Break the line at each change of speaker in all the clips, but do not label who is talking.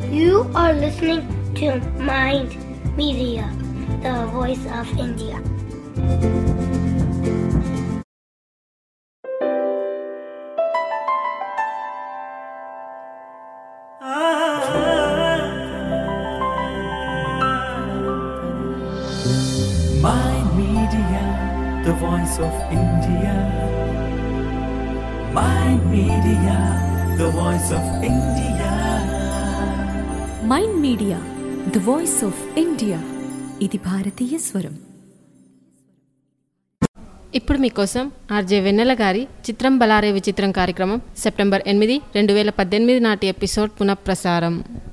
You are listening to Mind Media, the voice of India.
Mind Media, the voice of India. Mind Media, the voice of India.
Mind Media the voice of India ఇది భారతీయ స్వరం
ఇప్పుడు మీకోసం RJ వెన్నెల గారి చిత్రం బలారే విచిత్రం కార్యక్రమం September ఎనిమిది రెండు వేల పద్దెనిమిది నాటి ఎపిసోడ్ పునఃప్రసారం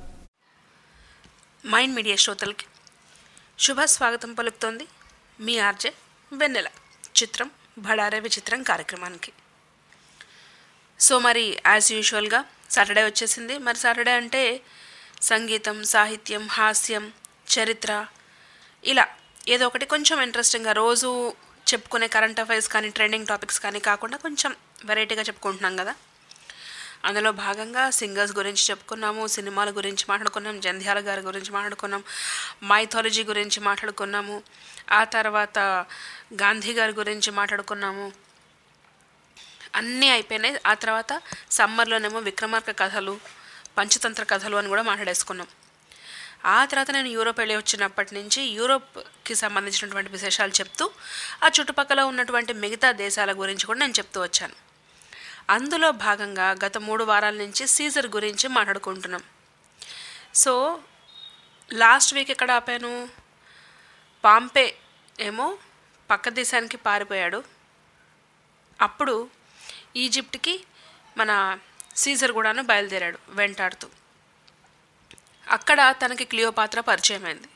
మైండ్ మీడియా శ్రోతలకి శుభ స్వాగతం పలుకుతోంది మీ ఆర్జే వెన్నెల చిత్రం బడారే విచిత్రం కార్యక్రమానికి సో మరి యాజ్ యూజువల్గా సాటర్డే వచ్చేసింది మరి సాటర్డే అంటే సంగీతం సాహిత్యం హాస్యం చరిత్ర ఇలా ఏదో ఒకటి కొంచెం ఇంట్రెస్టింగ్గా రోజు చెప్పుకునే కరెంట్ అఫైర్స్ కానీ ట్రెండింగ్ టాపిక్స్ కానీ కాకుండా కొంచెం వెరైటీగా చెప్పుకుంటున్నాం కదా అందులో భాగంగా సింగర్స్ గురించి చెప్పుకున్నాము సినిమాల గురించి మాట్లాడుకున్నాం జంధ్యాల గారి గురించి మాట్లాడుకున్నాం మైథాలజీ గురించి మాట్లాడుకున్నాము ఆ తర్వాత గాంధీ గారి గురించి మాట్లాడుకున్నాము అన్నీ అయిపోయినాయి ఆ తర్వాత సమ్మర్లోనేమో విక్రమార్క కథలు పంచతంత్ర కథలు అని కూడా మాట్లాడేసుకున్నాం ఆ తర్వాత నేను యూరోప్ వెళ్ళి వచ్చినప్పటి నుంచి యూరోప్కి సంబంధించినటువంటి విశేషాలు చెప్తూ ఆ చుట్టుపక్కల ఉన్నటువంటి మిగతా దేశాల గురించి కూడా నేను చెప్తూ వచ్చాను అందులో భాగంగా గత మూడు వారాల నుంచి సీజర్ గురించి మాట్లాడుకుంటున్నాం సో లాస్ట్ వీక్ ఎక్కడ ఆపాను పాంపే ఏమో పక్క దేశానికి పారిపోయాడు అప్పుడు ఈజిప్ట్కి మన సీజర్ కూడాను బయలుదేరాడు వెంటాడుతూ అక్కడ తనకి క్లియోపాత్ర పరిచయం అయింది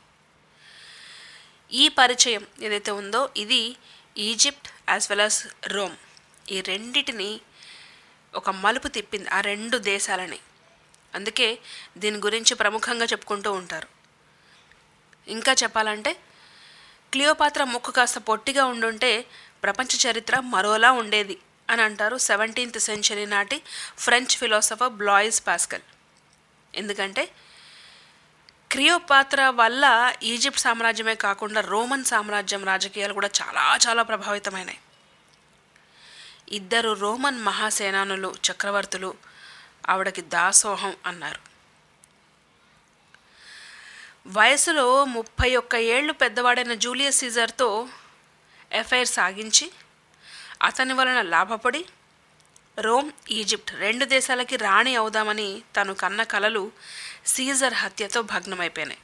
ఈ పరిచయం ఏదైతే ఉందో ఇది Egypt as well as Rome ఈ రెండిటిని ఒక మలుపు తిప్పింది ఆ రెండు దేశాలని అందుకే దీని గురించి ప్రముఖంగా చెప్పుకుంటూ ఉంటారు ఇంకా చెప్పాలంటే క్లియోపాత్ర ముక్కు కాస్త పొట్టిగా ఉండుంటే ప్రపంచ చరిత్ర మరోలా ఉండేది అని అంటారు సెవెంటీన్త్ సెంచరీ నాటి ఫ్రెంచ్ ఫిలాసఫర్ బ్లాయిస్ పాస్కల్ ఎందుకంటే క్లియోపాత్ర వల్ల ఈజిప్ట్ సామ్రాజ్యమే కాకుండా రోమన్ సామ్రాజ్యం రాజకీయాలు కూడా చాలా చాలా ప్రభావితమైనాయి ఇద్దరు రోమన్ మహాసేనానులు చక్రవర్తులు ఆవిడకి దాసోహం అన్నారు వయసులో ముప్పై ఒక్క ఏళ్ళు పెద్దవాడైన జూలియస్ సీజర్తో ఎఫ్ఐఆర్ సాగించి అతని వలన లాభపడి రోమ్ ఈజిప్ట్ రెండు దేశాలకి రాణి అవుదామని తను కన్న కలలు సీజర్ హత్యతో భగ్నమైపోయినాయి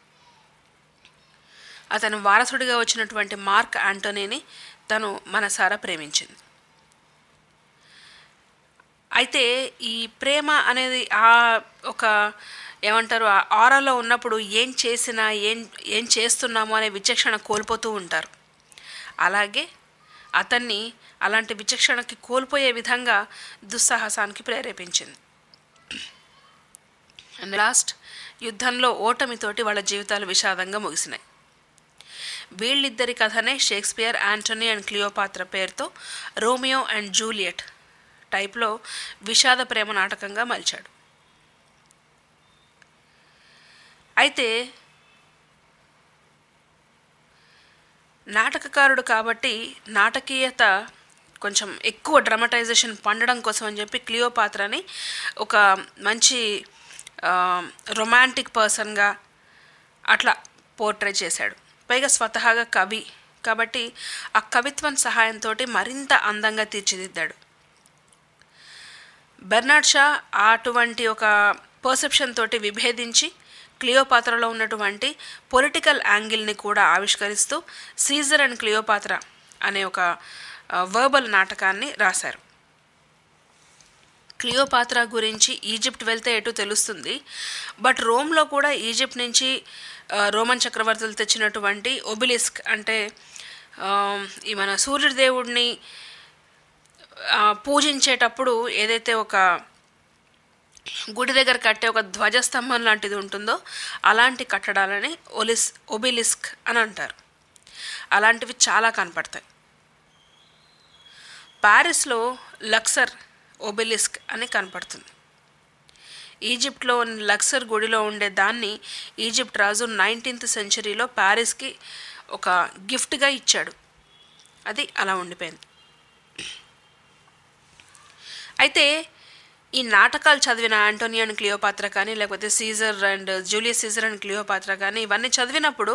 అతను వారసుడిగా వచ్చినటువంటి మార్క్ యాంటోనీని తను మనసారా ప్రేమించింది అయితే ఈ ప్రేమ అనేది ఆ ఒక ఏమంటారు ఆ ఆరాలో ఉన్నప్పుడు ఏం చేసినా ఏం ఏం చేస్తున్నాము అనే విచక్షణ కోల్పోతూ ఉంటారు అలాగే అతన్ని అలాంటి విచక్షణకి కోల్పోయే విధంగా దుస్సాహసానికి ప్రేరేపించింది అండ్ లాస్ట్ యుద్ధంలో ఓటమితోటి వాళ్ళ జీవితాలు విషాదంగా ముగిసినాయి వీళ్ళిద్దరి కథనే షేక్స్పియర్ యాంటనీ అండ్ క్లియోపాత్ర పేరుతో రోమియో అండ్ జూలియట్ టైప్లో విషాద ప్రేమ నాటకంగా మలిచాడు అయితే నాటకకారుడు కాబట్టి నాటకీయత కొంచెం ఎక్కువ డ్రమటైజేషన్ పండడం కోసం అని చెప్పి క్లియోపాత్రని ఒక మంచి రొమాంటిక్ పర్సన్గా అట్లా పోర్ట్రే చేశాడు పైగా స్వతహాగా కవి కాబట్టి ఆ కవిత్వం సహాయంతో మరింత అందంగా తీర్చిదిద్దాడు బెర్నాడ్ షా అటువంటి ఒక పర్సెప్షన్ తోటి విభేదించి క్లియోపాత్రలో ఉన్నటువంటి పొలిటికల్ యాంగిల్ని కూడా ఆవిష్కరిస్తూ సీజర్ అండ్ క్లియోపాత్ర అనే ఒక వర్బల్ నాటకాన్ని రాశారు క్లియోపాత్ర గురించి ఈజిప్ట్ వెళ్తే ఎటు తెలుస్తుంది బట్ రోమ్లో కూడా ఈజిప్ట్ నుంచి ఆ, రోమన్ చక్రవర్తులు తెచ్చినటువంటి ఒబిలిస్క్ అంటే ఆ, ఈ మన సూర్యదేవుడిని ఆ, పూజించేటప్పుడు ఏదైతే ఒక గుడి దగ్గర కట్టే ఒక ధ్వజస్తంభం లాంటిది ఉంటుందో అలాంటి కట్టడాలని ఒలిస్ ఒబిలిస్క్ అని అంటారు అలాంటివి చాలా కనపడతాయి ప్యారిస్లో లక్సర్ ఒబెలిస్క్ అని కనపడుతుంది ఈజిప్ట్లో లక్సర్ గుడిలో ఉండే దాన్ని ఈజిప్ట్ రాజు నైన్టీన్త్ సెంచరీలో ప్యారిస్కి ఒక గిఫ్ట్గా ఇచ్చాడు అది అలా ఉండిపోయింది అయితే ఈ నాటకాలు చదివిన ఆంటోనియో అండ్ క్లియోపాత్ర కానీ లేకపోతే Caesar and Julius Caesar and Cleopatra కానీ ఇవన్నీ చదివినప్పుడు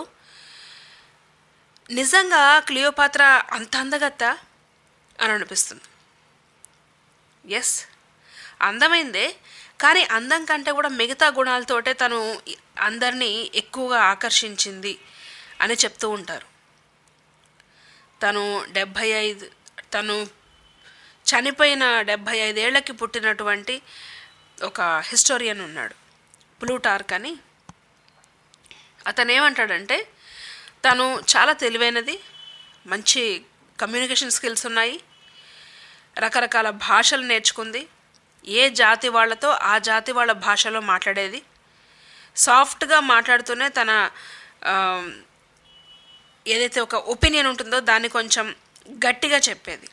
నిజంగా క్లియోపాత్ర అంత అందగత్త అని అనిపిస్తుంది ఎస్ అందమైందే కానీ అందం కంటే కూడా మిగతా గుణాలతోటే తను అందరినీ ఎక్కువగా ఆకర్షించింది అని చెప్తూ ఉంటారు తను డెబ్భై ఐదు తను చనిపోయిన డెబ్భై ఐదేళ్లకి పుట్టినటువంటి ఒక హిస్టోరియన్ ఉన్నాడు ప్లూటార్క్ అని అతను ఏమంటాడంటే తను చాలా తెలివైనది మంచి కమ్యూనికేషన్ స్కిల్స్ ఉన్నాయి రకరకాల భాషలు నేర్చుకుంది ఏ జాతి వాళ్ళతో ఆ జాతి వాళ్ళ భాషలో మాట్లాడేది సాఫ్ట్గా మాట్లాడుతూనే తన ఆ, ఏదైతే ఒక ఒపీనియన్ ఉంటుందో దాన్ని కొంచెం గట్టిగా చెప్పేది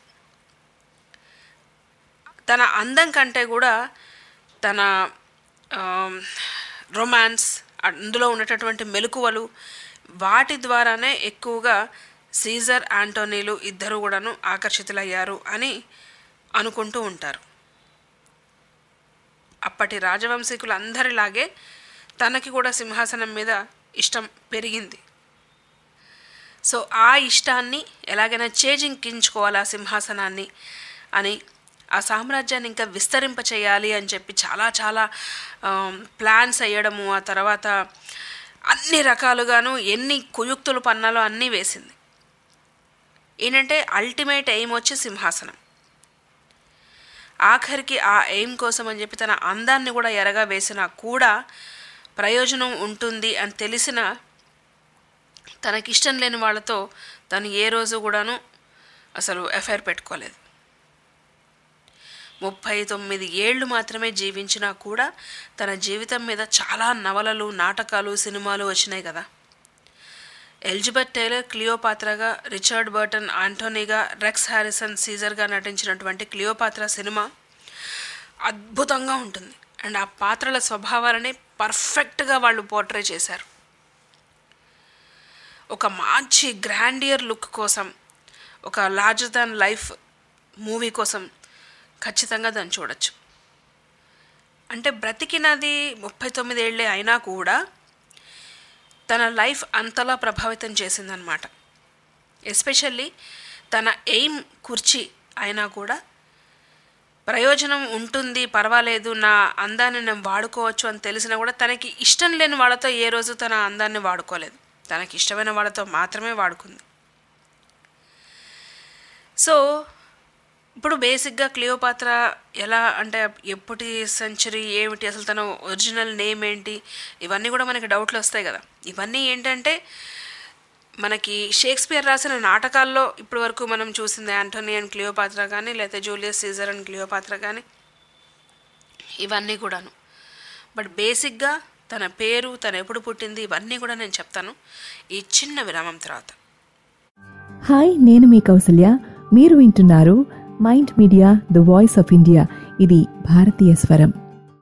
తన అందం కంటే కూడా తన రొమాన్స్ అందులో ఉండేటటువంటి మెలకువలు వాటి ద్వారానే ఎక్కువగా సీజర్ యాంటోనీలు ఇద్దరు కూడాను ఆకర్షితులయ్యారు అని అనుకుంటూ ఉంటారు అప్పటి రాజవంశీకులు అందరిలాగే తనకి కూడా సింహాసనం మీద ఇష్టం పెరిగింది సో ఆ ఇష్టాన్ని ఎలాగైనా చేజింకించుకోవాలి ఆ సింహాసనాన్ని అని ఆ సామ్రాజ్యాన్ని ఇంకా విస్తరింప చేయాలి అని చెప్పి చాలా చాలా ప్లాన్స్ వేయడము ఆ తర్వాత అన్ని రకాలుగాను ఎన్ని కుయుక్తులు పన్నాలో అన్నీ వేసింది ఏంటంటే అల్టిమేట్ ఎయిమ్ వచ్చి సింహాసనం ఆఖరికి ఆ ఎయిమ్ కోసం అని చెప్పి తన అందాన్ని కూడా ఎరగా వేసినా కూడా ప్రయోజనం ఉంటుంది అని తెలిసిన తనకిష్టం లేని వాళ్ళతో తను ఏ రోజు కూడాను అసలు ఎఫ్ఐఆర్ పెట్టుకోలేదు ముప్పై తొమ్మిది ఏళ్ళు మాత్రమే జీవించినా కూడా తన జీవితం మీద చాలా నవలలు నాటకాలు సినిమాలు వచ్చినాయి కదా ఎలిజబెత్ టైలర్ క్లియోపాత్రగా రిచర్డ్ బర్టన్ ఆంటోనీగా రెక్స్ హ్యారిసన్ సీజర్గా నటించినటువంటి క్లియోపాత్ర సినిమా అద్భుతంగా ఉంటుంది అండ్ ఆ పాత్రల స్వభావాలని పర్ఫెక్ట్గా వాళ్ళు పోర్ట్రే చేశారు ఒక మంచి గ్రాండియర్ లుక్ కోసం ఒక లార్జర్ దాన్ లైఫ్ మూవీ కోసం ఖచ్చితంగా దాన్ని చూడొచ్చు అంటే బ్రతికినది ముప్పై తొమ్మిది ఏళ్ళే అయినా కూడా తన లైఫ్ అంతలా ప్రభావితం చేసిందనమాట ఎస్పెషల్లీ తన ఎయిమ్ కుర్చీ అయినా కూడా ప్రయోజనం ఉంటుంది పర్వాలేదు నా అందాన్ని నేను వాడుకోవచ్చు అని తెలిసినా కూడా తనకి ఇష్టం లేని వాళ్ళతో ఏ రోజు తన అందాన్ని వాడుకోలేదు తనకి ఇష్టమైన వాళ్ళతో మాత్రమే వాడుకుంది సో ఇప్పుడు బేసిక్గా క్లియోపాత్ర ఎలా అంటే ఎప్పటి సెంచరీ ఏమిటి అసలు తన ఒరిజినల్ నేమ్ ఏంటి ఇవన్నీ కూడా మనకి డౌట్లు వస్తాయి కదా ఇవన్నీ ఏంటంటే మనకి షేక్స్పియర్ రాసిన నాటకాల్లో ఇప్పటి వరకు మనం చూసింది యాంటోనీ అండ్ క్లియోపాత్ర కానీ లేకపోతే జూలియస్ సీజర్ అండ్ క్లియోపాత్ర కానీ ఇవన్నీ కూడాను బట్ బేసిక్గా తన పేరు తను ఎప్పుడు పుట్టింది ఇవన్నీ కూడా నేను చెప్తాను ఈ చిన్న విరామం తర్వాత
హాయ్ నేను మీ కౌసల్య మీరు వింటున్నారు Mind Media the voice of India ఇది భారతీయ స్వరం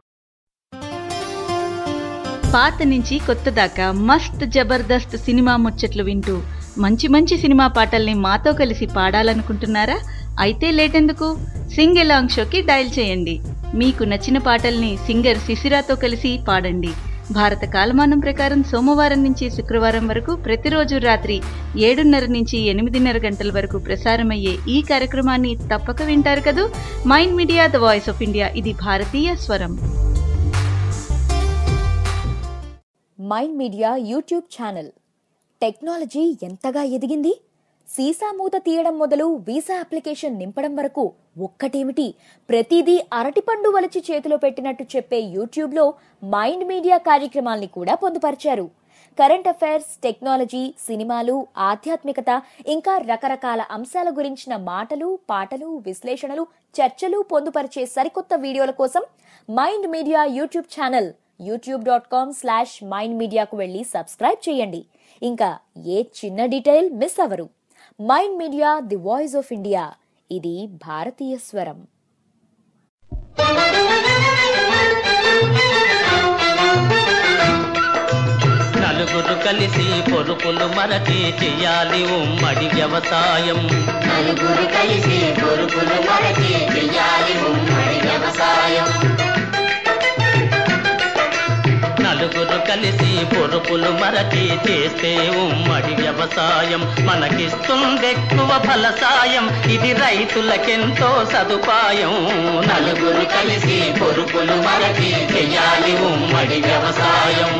పాత నుంచి కొత్త దాకా మస్త్ జబర్దస్త్ సినిమా ముచ్చట్లు వింటూ మంచి మంచి సినిమా పాటల్ని మాతో కలిసి పాడాలనుకుంటున్నారా అయితే లేటెందుకు సింగ్ ఎలాంగ్ షోకి డయల్ చేయండి మీకు నచ్చిన పాటల్ని సింగర్ శిశిరాతో కలిసి పాడండి భారత కాలమానం ప్రకారం సోమవారం నుంచి శుక్రవారం వరకు ప్రతిరోజు రాత్రి ఏడున్నర నుంచి ఎనిమిదిన్నర గంటల వరకు ప్రసారమయ్యే ఈ కార్యక్రమాన్ని తప్పక వింటారు కదూ Mind Media the voice of India ఇది భారతీయ స్వరం
Mind Media YouTube channel technology ఎంతగా ఎదిగింది సీసా మూత తీయడం మొదలు వీసా అప్లికేషన్ నింపడం వరకు ఒక్కటేమిటి ప్రతిదీ అరటిపండు వలిచి చేతిలో పెట్టినట్టు చెప్పే యూట్యూబ్లో మైండ్ మీడియా కార్యక్రమాల్ని కూడా పొందుపరిచారు కరెంట్ అఫైర్స్ టెక్నాలజీ సినిమాలు ఆధ్యాత్మికత ఇంకా రకరకాల అంశాల గురించిన మాటలు పాటలు విశ్లేషణలు చర్చలు పొందుపరిచే సరికొత్త వీడియోల కోసం Mind Media YouTube channel YouTube dot com slash Mind మీడియాకు వెళ్ళి సబ్స్క్రైబ్ చేయండి ఇంకా ఏ చిన్న డీటెయిల్ మిస్ అవరు Mind Media the voice of India ఇది భారతీయ స్వరం
నలుగురు కలిసి పొరుపులు మరచి చెయ్యాలి ఉమ్మడి వ్యవసాయం
నలుగురు కలిసి పొరుపులు మరచి చెయ్యాలి ఉమ్మడి వ్యవసాయం
నలుగురు కలిసి పొరుపులు మరచి చేస్తే ఉమ్మడి వ్యవసాయం మనకిస్తుందెక్కువ ఫలసాయం ఇది రైతులకెంతో సదుపాయం నలుగురు కలిసి పొరుపులు మరచి చెయ్యాలి ఉమ్మడి వ్యవసాయం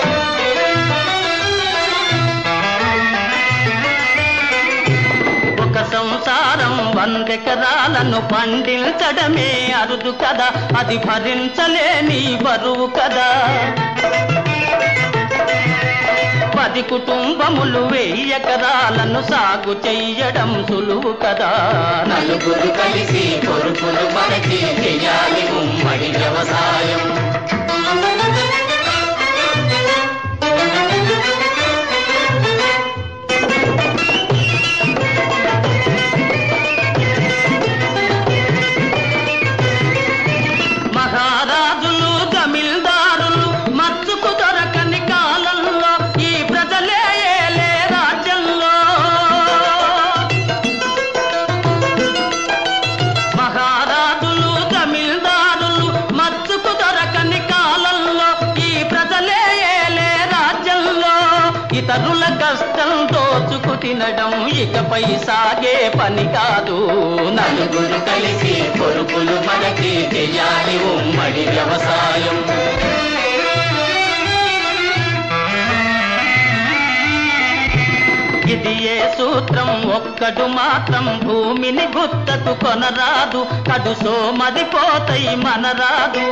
ఒక సంసారం వందెకరాలను పండించడమే అరుదు కదా అది భరించలేని బరువు కదా పది కుటుంబములు వెయ్యి ఎకరాలను సాగు చెయ్యడం సులువు కదా నలుగురు కలిసి పొరుపులు మనకి చెయ్యాలి ఉమ్మడి వ్యవసాయం మహారాజులు జమీల్దారులు మచ్చుకు దొరకని కాలంలో ఈ ప్రజలే ఏలే రాజ్యంలో మహారాజులు జమీల్దారులు మచ్చుకు దొరకని కాలంలో ఈ ప్రజలే ఏలే రాజ్యంలో ఇతరుల కష్టం దోచుకు తినడం ఇకపై సాగే పని కాదు నలుగురు కలిసి పొరుపులు మనకి చెయ్యాలి ఉమ్మడి వ్యవసాయం ఇది ఏ సూత్రం ఒక్కడు మాత్రం భూమిని గుత్తకు కొనరాదు కడు సోమదిపోతాయి మనరాదు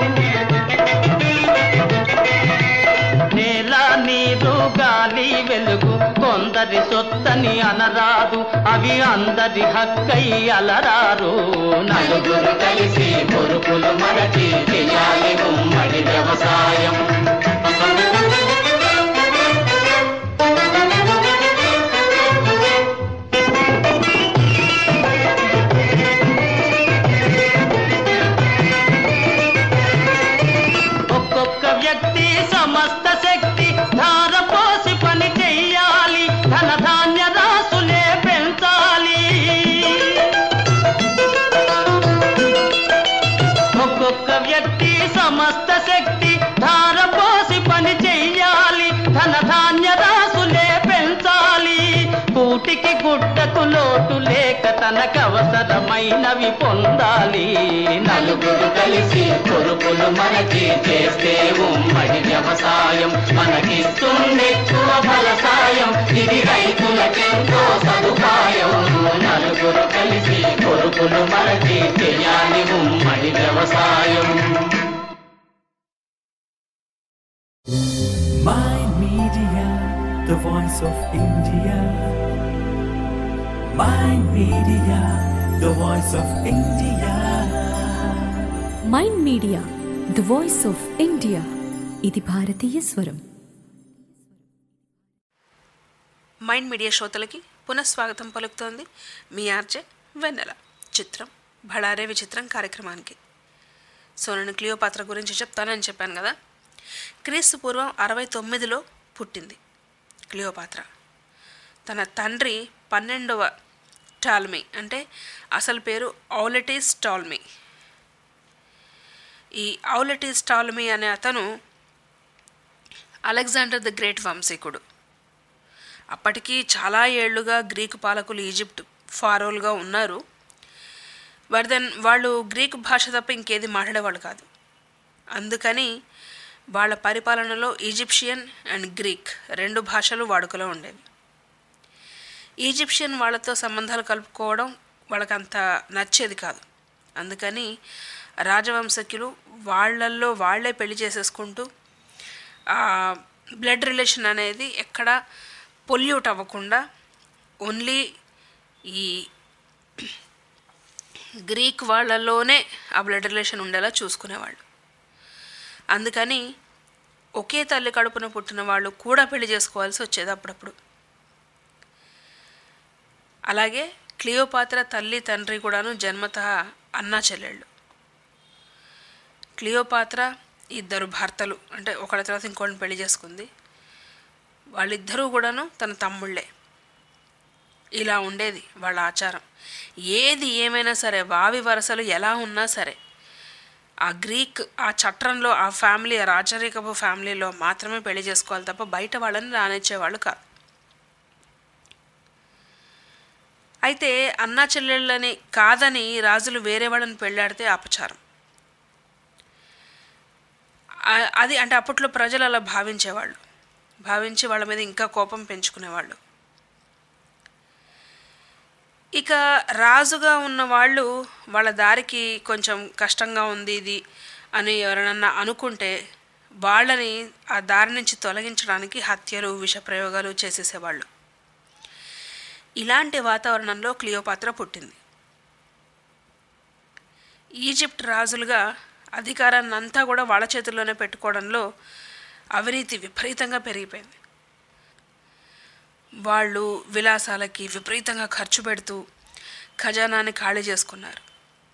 నేల నీరు గాలి వెలుగు కొందరి సొత్తని అనరాదు అవి అందరి హక్కై అలరారు నలుగురు కలిసి పొరుపులు మనకి చేయాలి ఉమ్మడి వ్యవసాయం ఒక్కొక్క వ్యక్తి సమస్త శక్తి ధార పోసి పని చెయ్యాలి ధన ధాన్య రాసులే పెంచాలి ఒక్కొక్క వ్యక్తి సమస్త శక్తి ధార పోసి పని చెయ్యాలి ధన ధాన్య రాసులే పెంచాలి కూటికి గుడ్డకు లోటు లేక తనకు అవసరమైనవి పొందాలి నలుగురు కలిసి కొరుకులు మనకి చేస్తే ఉమ్మడి వ్యవసాయం మనకిస్తుందెక్కువ ఫలసాయం ఇది రైతులకెంతో సదుపాయం నలుగురు కలిసి కొరుకులు మనకి చేయాలి ఉమ్మడి వ్యవసాయం
My Media, the voice of India. My Media, the voice of India.
Mind Media the voice of India ఇది భారతీయ స్వరం
మైండ్ మీడియా శ్రోతలకి పునఃస్వాగతం పలుకుతోంది మీ ఆర్జే వెన్నెల చిత్రం భడారే విచిత్రం కార్యక్రమానికి సో నేను క్లియోపాత్ర గురించి చెప్తానని చెప్పాను కదా క్రీస్తు పూర్వం అరవై తొమ్మిదిలో పుట్టింది క్లియోపాత్ర తన తండ్రి పన్నెండవ టాల్మీ అంటే అసలు పేరు ఔలెటీస్ టాల్మీ ఈ ఔలెటీస్ టాల్మీ అనే అతను అలెగ్జాండర్ ద గ్రేట్ వంశీకుడు అప్పటికి చాలా ఏళ్లుగా గ్రీకు పాలకులు ఈజిప్ట్ ఫారోలుగా ఉన్నారు బట్ దెన్ వాళ్ళు గ్రీకు భాష తప్ప ఇంకేది మాట్లాడేవాళ్ళు కాదు అందుకని వాళ్ళ పరిపాలనలో ఈజిప్షియన్ అండ్ గ్రీక్ రెండు భాషలు వాడుకలో ఉండేవి ఈజిప్షియన్ వాళ్ళతో సంబంధాలు కలుపుకోవడం వాళ్ళకంత నచ్చేది కాదు అందుకని రాజవంశకులు వాళ్ళల్లో వాళ్ళే పెళ్లి చేసేసుకుంటూ బ్లడ్ రిలేషన్ అనేది ఎక్కడ పొల్యూట్ అవ్వకుండా ఓన్లీ ఈ గ్రీక్ వాళ్ళలోనే ఆ బ్లడ్ రిలేషన్ ఉండేలా చూసుకునేవాళ్ళు అందుకని ఒకే తల్లి కడుపున పుట్టిన వాళ్ళు కూడా పెళ్లి చేసుకోవాల్సి వచ్చేది అప్పుడప్పుడు అలాగే క్లియోపాత్ర తల్లి తండ్రి కూడాను జన్మత అన్నా చెల్లెళ్ళు క్లియోపాత్ర ఇద్దరు భర్తలు అంటే ఒకళ్ళ తర్వాత ఇంకోళ్ళని పెళ్లి చేసుకుంది వాళ్ళిద్దరూ కూడాను తన తమ్ముళ్ళే ఇలా ఉండేది వాళ్ళ ఆచారం ఏది ఏమైనా సరే వావి వరసలు ఎలా ఉన్నా సరే ఆ గ్రీక్ ఆ చట్రంలో ఆ ఫ్యామిలీ ఆ రాచరికపు ఫ్యామిలీలో మాత్రమే పెళ్లి చేసుకోవాలి తప్ప బయట వాళ్ళని రానిచ్చేవాళ్ళు కాదు అయితే అన్నా చెల్లెళ్ళని కాదని రాజులు వేరే వాళ్ళని పెళ్ళాడితే అపచారం ఆ- అది అంటే అప్పట్లో ప్రజలు అలా భావించేవాళ్ళు భావించి వాళ్ళ మీద ఇంకా కోపం పెంచుకునేవాళ్ళు ఇక రాజుగా ఉన్న వాళ్ళు వాళ్ళ దారికి కొంచెం కష్టంగా ఉంది ఇది అని ఎవరైనా అనుకుంటే వాళ్ళని ఆ దారి నుంచి తొలగించడానికి హత్యలు విషప్రయోగాలు చేసేసేవాళ్ళు ఇలాంటి వాతావరణంలో క్లియోపాత్ర పుట్టింది ఈజిప్ట్ రాజులుగా అధికారాన్ని అంతా కూడా వాళ్ళ చేతుల్లోనే పెట్టుకోవడంలో అవినీతి విపరీతంగా పెరిగిపోయింది వాళ్ళు విలాసాలకి విపరీతంగా ఖర్చు పెడుతూ ఖజానాని ఖాళీ చేసుకున్నారు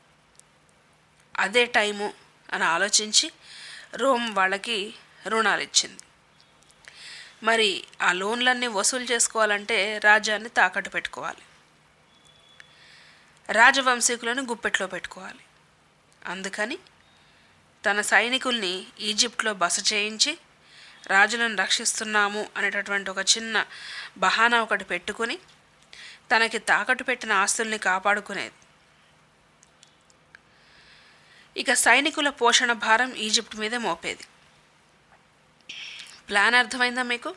అదే టైము అని ఆలోచించి రోమ్ వాళ్ళకి రుణాలు ఇచ్చింది మరి ఆ లోన్లన్నీ వసూలు చేసుకోవాలంటే రాజ్యాన్ని తాకట్టు పెట్టుకోవాలి రాజవంశీకులను గుప్పెట్లో పెట్టుకోవాలి అందుకని తన సైనికుల్ని ఈజిప్ట్లో బస చేయించి రాజులను రక్షిస్తున్నాము అనేటటువంటి ఒక చిన్న బహానా ఒకటి పెట్టుకుని తనకి తాకట్టు పెట్టిన ఆస్తుల్ని కాపాడుకునేది ఇక సైనికుల పోషణ భారం ఈజిప్ట్ మీదే మోపేది ప్లాన్ అర్థమైందా మీకు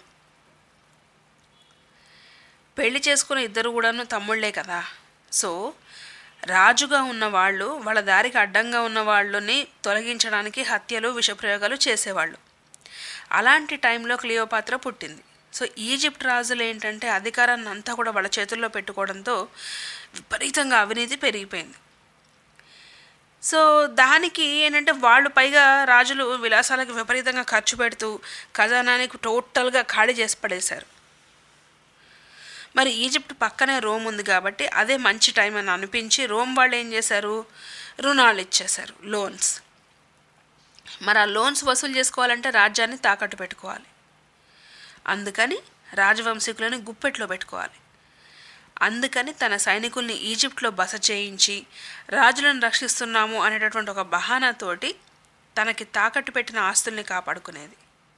పెళ్లి చేసుకున్న ఇద్దరు కూడాను తమ్ముళ్లే కదా సో రాజుగా ఉన్న వాళ్ళు వాళ్ళ దారికి అడ్డంగా ఉన్న వాళ్ళని తొలగించడానికి హత్యలు విషప్రయోగాలు చేసేవాళ్ళు అలాంటి టైంలో క్లియోపాత్ర పుట్టింది సో ఈజిప్ట్ రాజులు ఏంటంటే అధికారాన్ని అంతా కూడా వాళ్ళ చేతుల్లో పెట్టుకోవడంతో విపరీతంగా అవినీతి పెరిగిపోయింది సో దానికి ఏంటంటే వాళ్ళు పైగా రాజులు విలాసాలకు విపరీతంగా ఖర్చు పెడుతూ ఖజానానికి టోటల్గా ఖాళీ చేసి పడేశారు మరి ఈజిప్ట్ పక్కనే రోమ్ ఉంది కాబట్టి అదే మంచి టైం అని అనిపించి రోమ్ వాళ్ళు ఏం చేశారు రుణాలు ఇచ్చేశారు లోన్స్ మరి ఆ లోన్స్ వసూలు చేసుకోవాలంటే రాజ్యాన్ని తాకట్టు పెట్టుకోవాలి అందుకని రాజవంశీకులను గుప్పెట్లో పెట్టుకోవాలి అందుకని తన సైనికుల్ని ఈజిప్ట్లో బస చేయించి రాజులను రక్షిస్తున్నాము అనేటటువంటి ఒక బహానాతోటి తనకి తాకట్టు పెట్టిన ఆస్తుల్ని కాపాడుకునేది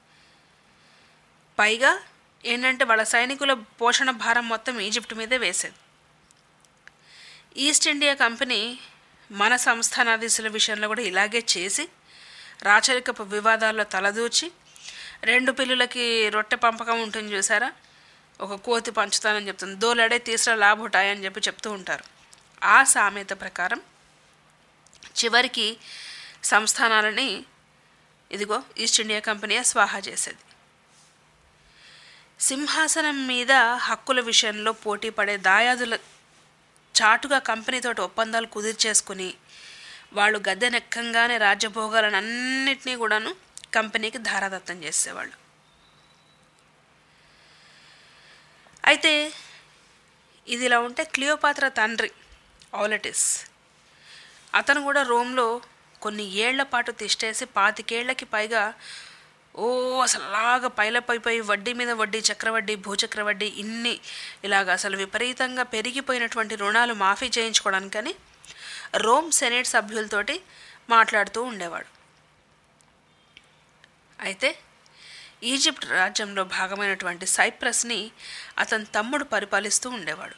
పైగా ఏంటంటే వాళ్ళ సైనికుల పోషణ భారం మొత్తం ఈజిప్ట్ మీదే వేసేది ఈస్ట్ ఇండియా కంపెనీ మన సంస్థానాధీశుల విషయంలో కూడా ఇలాగే చేసి రాచరికపు వివాదాల్లో తలదూచి రెండు పిల్లులకి రొట్టె పంపకం ఉంటుంది చూసారా ఒక కోతి పంచుతానని చెప్తుంది దోలడే తీసరా లాభుటాయి అని చెప్పి చెప్తూ ఉంటారు ఆ సామెత ప్రకారం చివరికి సంస్థానాలని ఇదిగో ఈస్ట్ ఇండియా కంపెనీ స్వాహా చేసేది సింహాసనం మీద హక్కుల విషయంలో పోటీ పడే దాయాదుల చాటుగా కంపెనీతోటి ఒప్పందాలు కుదిర్చేసుకుని వాళ్ళు గద్దెనెక్కంగానే రాజ్యభోగాలను అన్నిటినీ కూడాను కంపెనీకి ధారాదత్తం చేసేవాళ్ళు అయితే ఇది ఇలా ఉంటే క్లియోపాత్ర తండ్రి ఆలటిస్ అతను కూడా రోమ్లో కొన్ని ఏళ్ల పాటు తిష్టేసి పాతికేళ్లకి పైగా ఓ అసలు అలాగ పైలపైపోయి వడ్డీ మీద వడ్డీ చక్రవడ్డీ భూచక్రవడ్డీ ఇన్ని ఇలాగ అసలు విపరీతంగా పెరిగిపోయినటువంటి రుణాలు మాఫీ చేయించుకోవడానికని రోమ్ సెనేట్ సభ్యులతోటి మాట్లాడుతూ ఉండేవాడు అయితే ఈజిప్ట్ రాజ్యంలో భాగమైనటువంటి సైప్రస్ని అతని తమ్ముడు పరిపాలిస్తూ ఉండేవాడు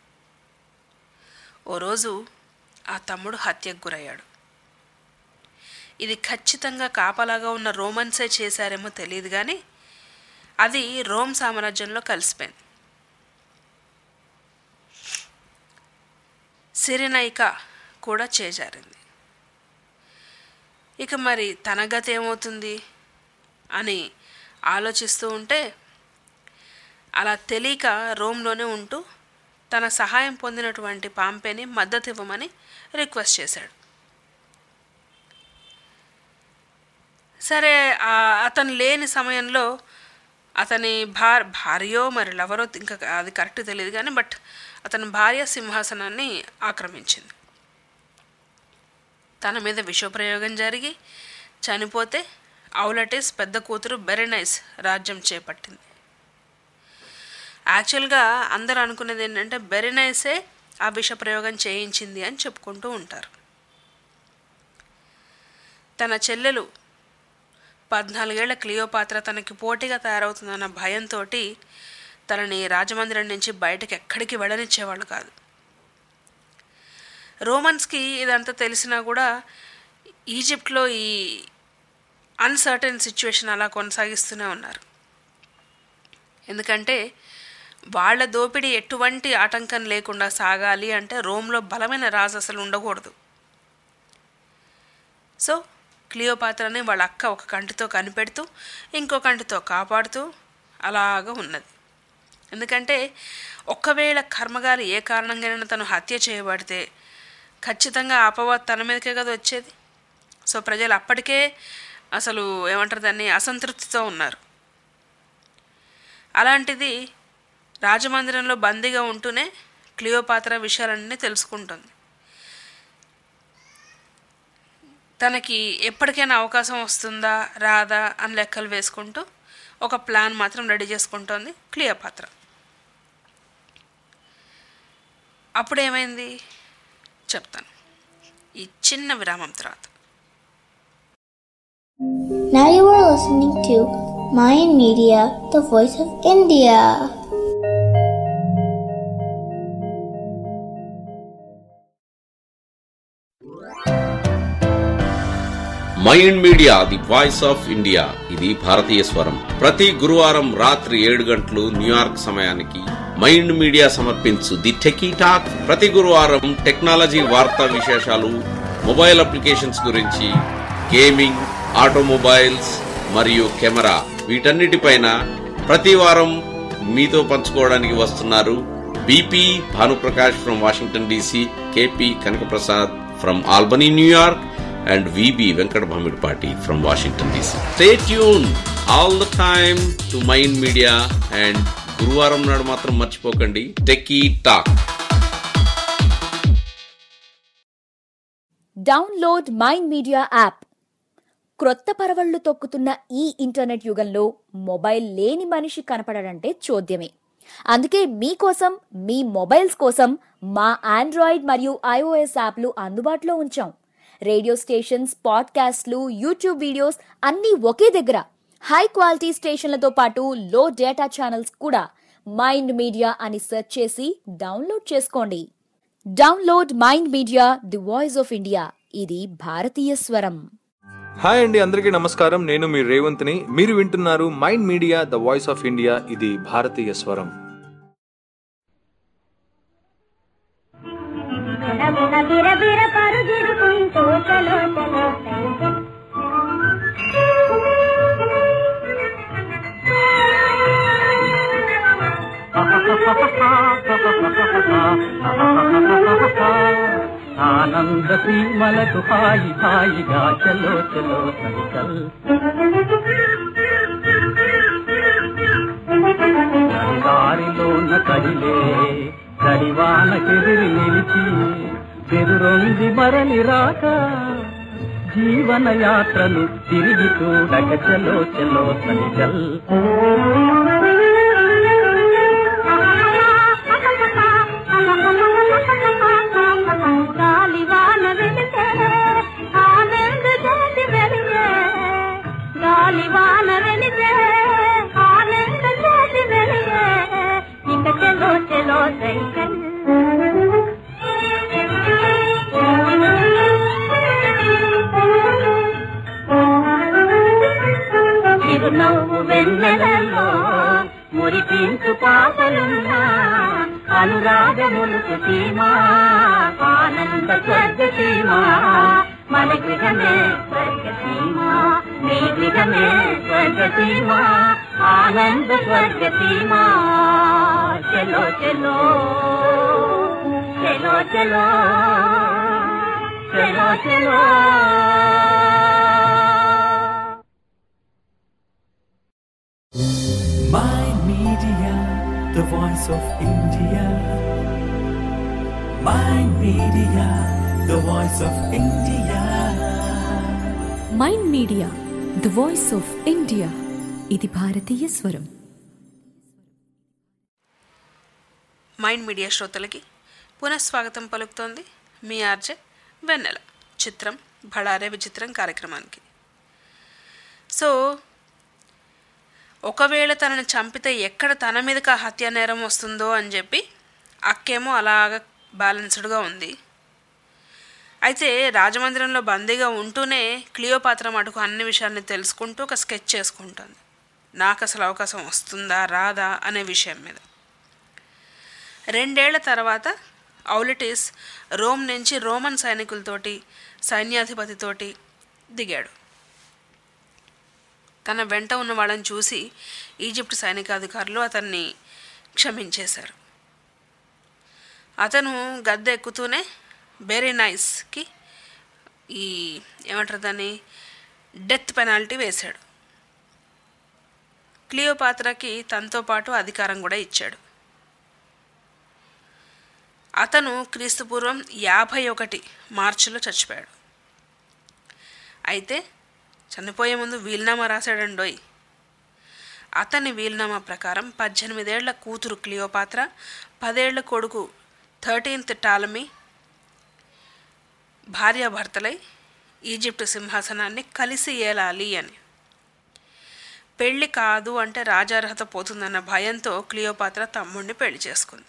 ఓ రోజు ఆ తమ్ముడు హత్యకు గురయ్యాడు ఇది ఖచ్చితంగా కాపలాగా ఉన్న రోమన్సే చేశారేమో తెలియదు కానీ అది రోమ్ సామ్రాజ్యంలో కలిసిపోయింది సిరినైకా కూడా చేజారింది ఇక మరి తన గతి ఏమవుతుంది అని ఆలోచిస్తూ ఉంటే అలా తెలియక రోమ్లోనే ఉంటూ తన సహాయం పొందినటువంటి పాంపేని మద్దతు ఇవ్వమని రిక్వెస్ట్ చేశాడు సరే అతను లేని సమయంలో అతని భార్ భార్యో మరి లవరో ఇంకా అది కరెక్ట్ తెలియదు కానీ బట్ అతని భార్య సింహాసనాన్ని ఆక్రమించింది తన మీద విషప్రయోగం జరిగి చనిపోతే ఔలటిస్ పెద్ద కూతురు బెరెనైస్ రాజ్యం చేపట్టింది యాక్చువల్గా అందరూ అనుకునేది ఏంటంటే బెరినైసే ఆ విష ప్రయోగం చేయించింది అని చెప్పుకుంటూ ఉంటారు తన చెల్లెలు పద్నాలుగేళ్ల క్లియోపాత్ర తనకి పోటీగా తయారవుతుందన్న భయంతో తనని రాజమందిరం నుంచి బయటకు ఎక్కడికి వెళ్ళనిచ్చేవాళ్ళు కాదు రోమన్స్కి ఇదంతా తెలిసినా కూడా ఈజిప్ట్లో ఈ అన్సర్టన్ సిచ్యువేషన్ అలా కొనసాగిస్తూనే ఉన్నారు ఎందుకంటే వాళ్ళ దోపిడీ ఎటువంటి ఆటంకం లేకుండా సాగాలి అంటే రోమ్లో బలమైన రాజు అసలు ఉండకూడదు సో క్లియోపాత్రని వాళ్ళ అక్క ఒక కంటితో కనిపెడుతూ ఇంకో కంటితో కాపాడుతూ అలాగా ఉన్నది ఎందుకంటే ఒక్కవేళ కర్మగారి ఏ కారణంగానైనా తను హత్య చేయబడితే ఖచ్చితంగా అపవాద్ తన మీదకే కదా వచ్చేది సో ప్రజలు అప్పటికే అసలు ఏమంటారు దాన్ని అసంతృప్తితో ఉన్నారు అలాంటిది రాజమందిరంలో బందీగా ఉంటూనే క్లియోపాత్ర విషయాలన్నీ తెలుసుకుంటుంది తనకి ఎప్పటికైనా అవకాశం వస్తుందా రాదా అని లెక్కలు వేసుకుంటూ ఒక ప్లాన్ మాత్రం రెడీ చేసుకుంటోంది క్లియోపాత్ర అప్పుడు ఏమైంది చెప్తాను ఈ చిన్న విరామం తర్వాత
Now you are listening to Mayan Media, the voice of India.
Mind Media the voice of India ఇది భారతీయ స్వరం ప్రతి గురువారం రాత్రి ఏడు గంటలు న్యూయార్క్ సమయానికి మైండ్ మీడియా సమర్పించు ది టెకీ టాక్ ప్రతి గురువారం టెక్నాలజీ వార్తా విశేషాలు మొబైల్ అప్లికేషన్స్ గురించి గేమింగ్ ఆటోమొబైల్స్ మరియు కెమెరా వీటన్నిటిపైన ప్రతి వారం మీతో పంచుకోవడానికి వస్తున్నారు BP Bhanuprakash from Washington DC KP Kanakaprasad from Albany New York and VB Venkat Bhamidpati from Washington DC. Stay tuned all the time to Mind Media and గురువారం నాడు మాత్రం మర్చిపోకండి techie talk
download Mind Media app క్రొత్త పరవళ్లు తొక్కుతున్న ఈ ఇంటర్నెట్ యుగంలో mobile లేని మనిషి కనపడడంటే చోద్యమే అందుకే మీకోసం మీ మొబైల్స్ కోసం మా ఆండ్రాయిడ్ మరియు ఐఓఎస్ యాప్లు అందుబాటులో ఉంచాం రేడియో స్టేషన్స్ పాడ్కాస్ట్లు యూట్యూబ్ వీడియోస్ అన్నీ ఒకే దగ్గర హై క్వాలిటీ స్టేషన్లతో పాటు లో డేటా ఛానల్స్ కూడా మైండ్ మీడియా అని సెర్చ్ చేసి డౌన్లోడ్ చేసుకోండి download Mind Media the voice of India ఇది భారతీయ స్వరం
హాయ్ అండి అందరికీ నమస్కారం నేను మీ రేవంత్ని మీరు వింటున్నారు Mind Media the voice of India ఇది భారతీయ స్వరం
గుణ బిర బిర పరుగిడుకుంటూ చలో చలో సైకిల్
ఆనంద సీమలకు హాయి హాయిగా చలో చలో సైకల్ దారిలోన కదిలే కడివాన కెదిరి నిలిచి బెదురొంది మరలి రాక జీవన యాత్రను తిరిగి చూడక చలో చలో సైకల్
గాలివాన వెలితే ఆనంద జ్యోతి వెలిగే గాలివాన వెలితే ఆనంద జ్యోతి వెలిగే ఇక చలో చలో సైకిల్ చిరునవ్వు వెన్నెలలో మురిపించు పాపలున్నా అనురాగములకు సీమా ఆనంద స్వర్గ సీమా మన గృహమే స్వర్గ సీమా నీ గృహమే స్వర్గ సీమా ఆనంద స్వర్గ సీమా చలో చలో చలో చలో చలో చలో
Mind Media, the voice of India. Mind Media, the voice of India.
Mind Media the voice of India ఇది భారతీయ స్వరం
మైండ్ మీడియా శ్రోతలకి పునఃస్వాగతం పలుకుతోంది మీ ఆర్జే వెన్నెల చిత్రం భడారే విచిత్రం కార్యక్రమానికి సో ఒకవేళ తనని చంపితే ఎక్కడ తన మీదకి ఆ హత్యా నేరం వస్తుందో అని చెప్పి అక్కేమో అలాగ బ్యాలెన్స్డ్గా ఉంది అయితే రాజమందిరంలో బందీగా ఉంటూనే క్లియోపాత్ర మటుకు అన్ని విషయాల్ని తెలుసుకుంటూ ఒక స్కెచ్ చేసుకుంటుంది నాకు అసలు అవకాశం వస్తుందా రాదా అనే విషయం మీద రెండేళ్ల తర్వాత ఔలిటిస్ రోమ్ నుంచి రోమన్ సైనికులతోటి సైన్యాధిపతితోటి దిగాడు తన వెంట ఉన్న వాళ్ళని చూసి ఈజిప్ట్ సైనికాధికారులు అతన్ని క్షమించేశారు అతను గద్దె ఎక్కుతూనే వెరీ నైస్కి ఈ ఏమంటారు దాన్ని డెత్ పెనాల్టీ వేశాడు క్లియోపాత్రకి తనతో పాటు అధికారం కూడా ఇచ్చాడు అతను క్రీస్తుపూర్వం యాభై ఒకటి మార్చిలో చచ్చిపోయాడు అయితే చనిపోయే ముందు వీల్నామా రాశాడండోయ్ అతని వీల్నామా ప్రకారం పద్దెనిమిదేళ్ల కూతురు క్లియోపాత్ర పదేళ్ల కొడుకు థర్టీన్త్ టాలమీ భార్యాభర్తలై ఈజిప్ట్ సింహాసనాన్ని కలిసి ఏలాలి అని పెళ్లి కాదు అంటే రాజార్హత పోతుందన్న భయంతో క్లియోపాత్ర తమ్ముడిని పెళ్లి చేసుకుంది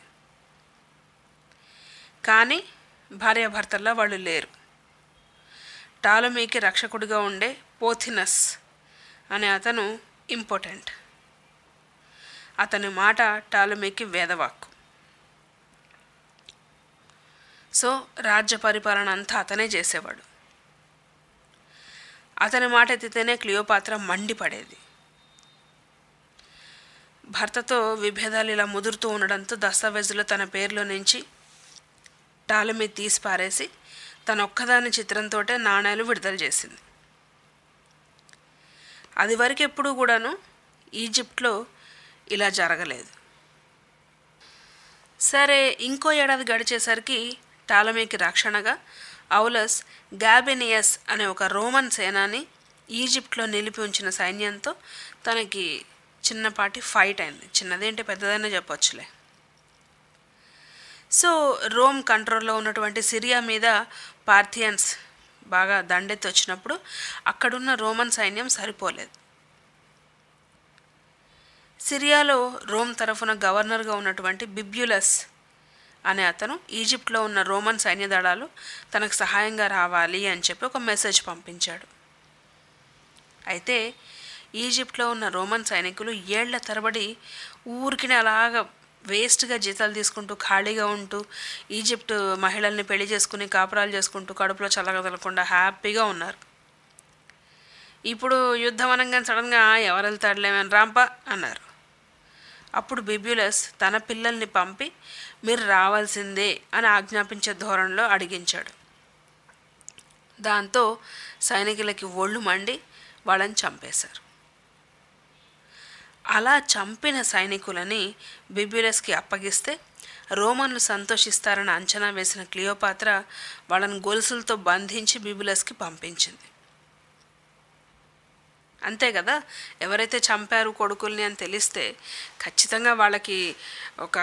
కానీ భార్యాభర్తల్లో వాళ్ళు లేరు టాలమీకి రక్షకుడిగా ఉండే పోథినస్ అనే అతను ఇంపార్టెంట్ అతని మాట టాలమీకి వేదవాక్కు సో రాజ్య పరిపాలన అంతా అతనే చేసేవాడు అతని మాట ఎత్తితేనే క్లియోపాత్ర మండిపడేది భర్తతో విభేదాలు ఇలా ముదురుతూ ఉండడంతో దస్తావేజులో తన పేర్లో నుంచి టాలమీ తీసి పారేసి తన ఒక్కదాని చిత్రంతో నాణేలు విడుదల చేసింది అది వరకు ఎప్పుడూ కూడాను ఈజిప్ట్లో ఇలా జరగలేదు సరే ఇంకో ఏడాది గడిచేసరికి టాలమీకి రక్షణగా ఔలస్ గ్యాబెనియస్ అనే ఒక రోమన్ సేనాని ఈజిప్ట్లో నిలిపి ఉంచిన సైన్యంతో తనకి చిన్నపాటి ఫైట్ అయింది చిన్నదేంటి పెద్దదైనా చెప్పొచ్చులే సో రోమ్ కంట్రోల్లో ఉన్నటువంటి సిరియా మీద పార్థియన్స్ బాగా దండెత్తి వచ్చినప్పుడు అక్కడున్న రోమన్ సైన్యం సరిపోలేదు సిరియాలో రోమ్ తరఫున గవర్నర్గా ఉన్నటువంటి బిబ్యులస్ అనే అతను ఈజిప్ట్లో ఉన్న రోమన్ సైన్య దళాలు తనకు సహాయంగా రావాలి అని చెప్పి ఒక మెసేజ్ పంపించాడు అయితే ఈజిప్ట్లో ఉన్న రోమన్ సైనికులు ఏళ్ల తరబడి ఊరికి అలాగ వేస్ట్గా జీతాలు తీసుకుంటూ ఖాళీగా ఉంటూ ఈజిప్ట్ మహిళల్ని పెళ్లి చేసుకుని కాపురాలు చేసుకుంటూ కడుపులో చల్లగదలకుండా హ్యాపీగా ఉన్నారు ఇప్పుడు యుద్ధం అనగానే సడన్గా ఎవరు వెళ్తాడులేమని రాంప అన్నారు అప్పుడు బిబ్యులస్ తన పిల్లల్ని పంపి మీరు రావాల్సిందే అని ఆజ్ఞాపించే ధోరణిలో అడిగించాడు దాంతో సైనికులకి ఒళ్ళు మండి వాళ్ళని చంపేశారు అలా చంపిన సైనికులని బిబ్యులస్కి అప్పగిస్తే రోమన్లు సంతోషిస్తారని అంచనా వేసిన క్లియోపాత్ర వాళ్ళని గొలుసులతో బంధించి బిబ్యులస్కి పంపించింది అంతే కదా ఎవరైతే చంపారు కొడుకుల్ని అని తెలిస్తే ఖచ్చితంగా వాళ్ళకి ఒక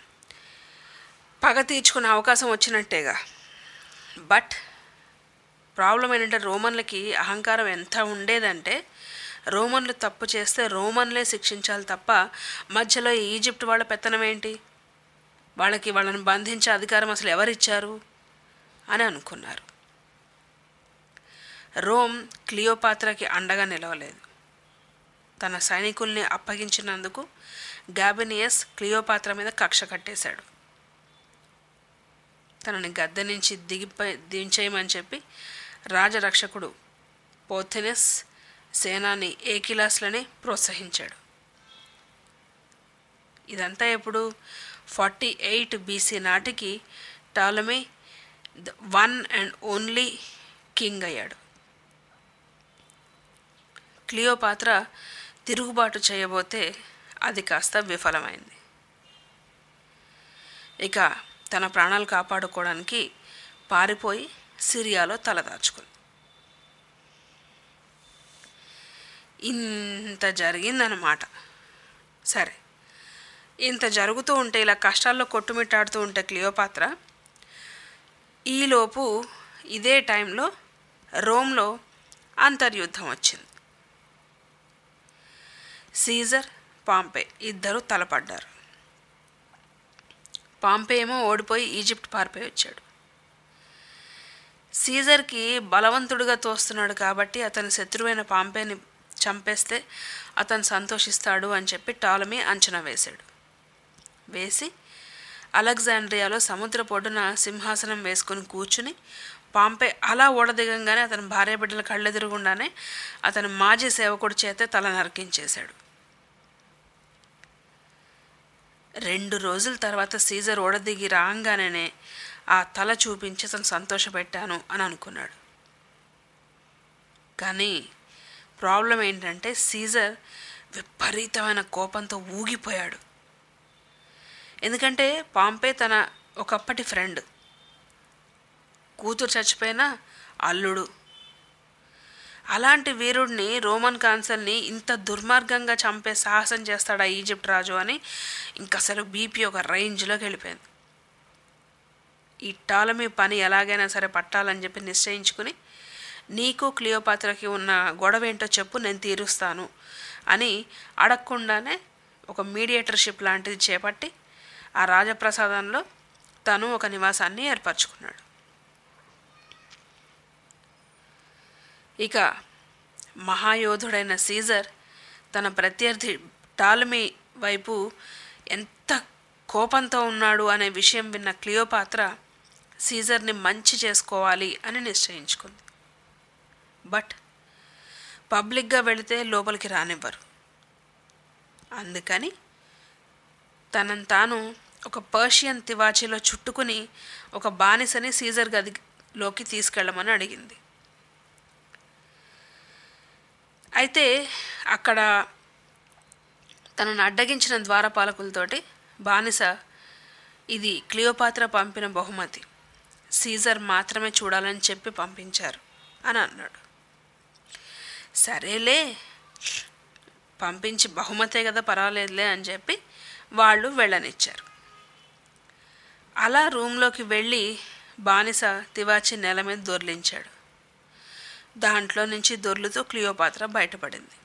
పగ తీర్చుకునే అవకాశం వచ్చినట్టేగా బట్ ప్రాబ్లం ఏంటంటే రోమన్లకి అహంకారం ఎంత ఉండేదంటే రోమన్లు తప్పు చేస్తే రోమన్లే శిక్షించాలి తప్ప మధ్యలో ఈజిప్ట్ వాళ్ళ పెత్తనం ఏంటి వాళ్ళకి వాళ్ళని బంధించే అధికారం అసలు ఎవరిచ్చారు అని అనుకున్నారు రోమ్ క్లియోపాత్రకి అండగా నిలవలేదు తన సైనికుల్ని అప్పగించినందుకు గాబినియస్ క్లియోపాత్ర మీద కక్ష కట్టేశాడు తనని గద్దె నుంచి దిగిపై దించేయమని చెప్పి రాజరక్షకుడు పోథెనస్ సేనాని ఏకిలాస్లని ప్రోత్సహించాడు ఇదంతా ఎప్పుడు ఫార్టీ ఎయిట్ బీసీ నాటికి Ptolemy the one and only king అయ్యాడు క్లియోపాత్ర తిరుగుబాటు చేయబోతే అది కాస్త విఫలమైంది ఇక తన ప్రాణాలు కాపాడుకోవడానికి పారిపోయి సిరియాలో తలదాచుకుంది ఇంత జరిగిందనమాట సరే ఇంత జరుగుతూ ఉంటే ఇలా కష్టాల్లో కొట్టుమిట్టాడుతూ ఉంటే క్లియోపాత్ర ఈలోపు ఇదే టైంలో రోమ్లో అంతర్యుద్ధం వచ్చింది సీజర్ పాంపే ఇద్దరు తలపడ్డారు పాంపే ఏమో ఓడిపోయి ఈజిప్ట్ పారిపోయి వచ్చాడు సీజర్కి బలవంతుడిగా తోస్తున్నాడు కాబట్టి అతని శత్రువైన పాంపేని చంపేస్తే అతను సంతోషిస్తాడు అని చెప్పి టాలమీ అంచనా వేశాడు వేసి అలెగ్జాండ్రియాలో సముద్ర పొడ్డున సింహాసనం వేసుకుని కూర్చుని పాంపే అలా ఓడదిగంగానే అతని భార్య బిడ్డల కళ్ళెదురుగుండానే అతని మాజీ సేవకుడి చేతే తల నరికించేశాడు రెండు రోజుల తర్వాత సీజర్ ఓడదిగి రాగానే ఆ తల చూపించి అతను సంతోషపెట్టాను అని అనుకున్నాడు కానీ ప్రాబ్లం ఏంటంటే సీజర్ విపరీతమైన కోపంతో ఊగిపోయాడు ఎందుకంటే పాంపే తన ఒకప్పటి ఫ్రెండ్ కూతురు చచ్చిపోయిన అల్లుడు అలాంటి వీరుడిని రోమన్ కాన్సల్ని ఇంత దుర్మార్గంగా చంపే సాహసం చేస్తాడా ఈజిప్ట్ రాజు అని ఇంకా అసలు బీపీ ఒక రేంజ్లోకి వెళ్ళిపోయింది ఈ టాలమీ పని ఎలాగైనా సరే పట్టాలని చెప్పి నిశ్చయించుకుని నీకు క్లియోపాత్రకి ఉన్న గొడవ ఏంటో చెప్పు నేను తీరుస్తాను అని అడగకుండానే ఒక మీడియేటర్షిప్ లాంటిది చేపట్టి ఆ రాజప్రసాదంలో తను ఒక నివాసాన్ని ఏర్పరచుకున్నాడు ఇక మహాయోధుడైన సీజర్ తన ప్రత్యర్థి టాలమీ వైపు ఎంత కోపంతో ఉన్నాడు అనే విషయం విన్న క్లియోపాత్ర సీజర్ని మంచి చేసుకోవాలి అని నిశ్చయించుకుంది బట్ పబ్లిక్గా వెళితే లోపలికి రానివ్వరు అందుకని తనను తాను ఒక పర్షియన్ తివాచీలో చుట్టుకుని ఒక బానిసని సీజర్ గదిలోకి తీసుకెళ్ళమని అడిగింది అయితే అక్కడ తనను అడ్డగించిన ద్వారపాలకులతోటి బానిస ఇది క్లియోపాత్ర పంపిన బహుమతి సీజర్ మాత్రమే చూడాలని చెప్పి పంపించారు అని అన్నాడు సరేలే పంపించి బహుమతే కదా పర్వాలేదులే అని చెప్పి వాళ్ళు వెళ్ళనిచ్చారు అలా రూమ్లోకి వెళ్ళి బానిస తివాచి నేల మీద దొర్లించాడు దాంట్లో నుంచి దొర్లుతూ క్లియోపాత్ర బయటపడింది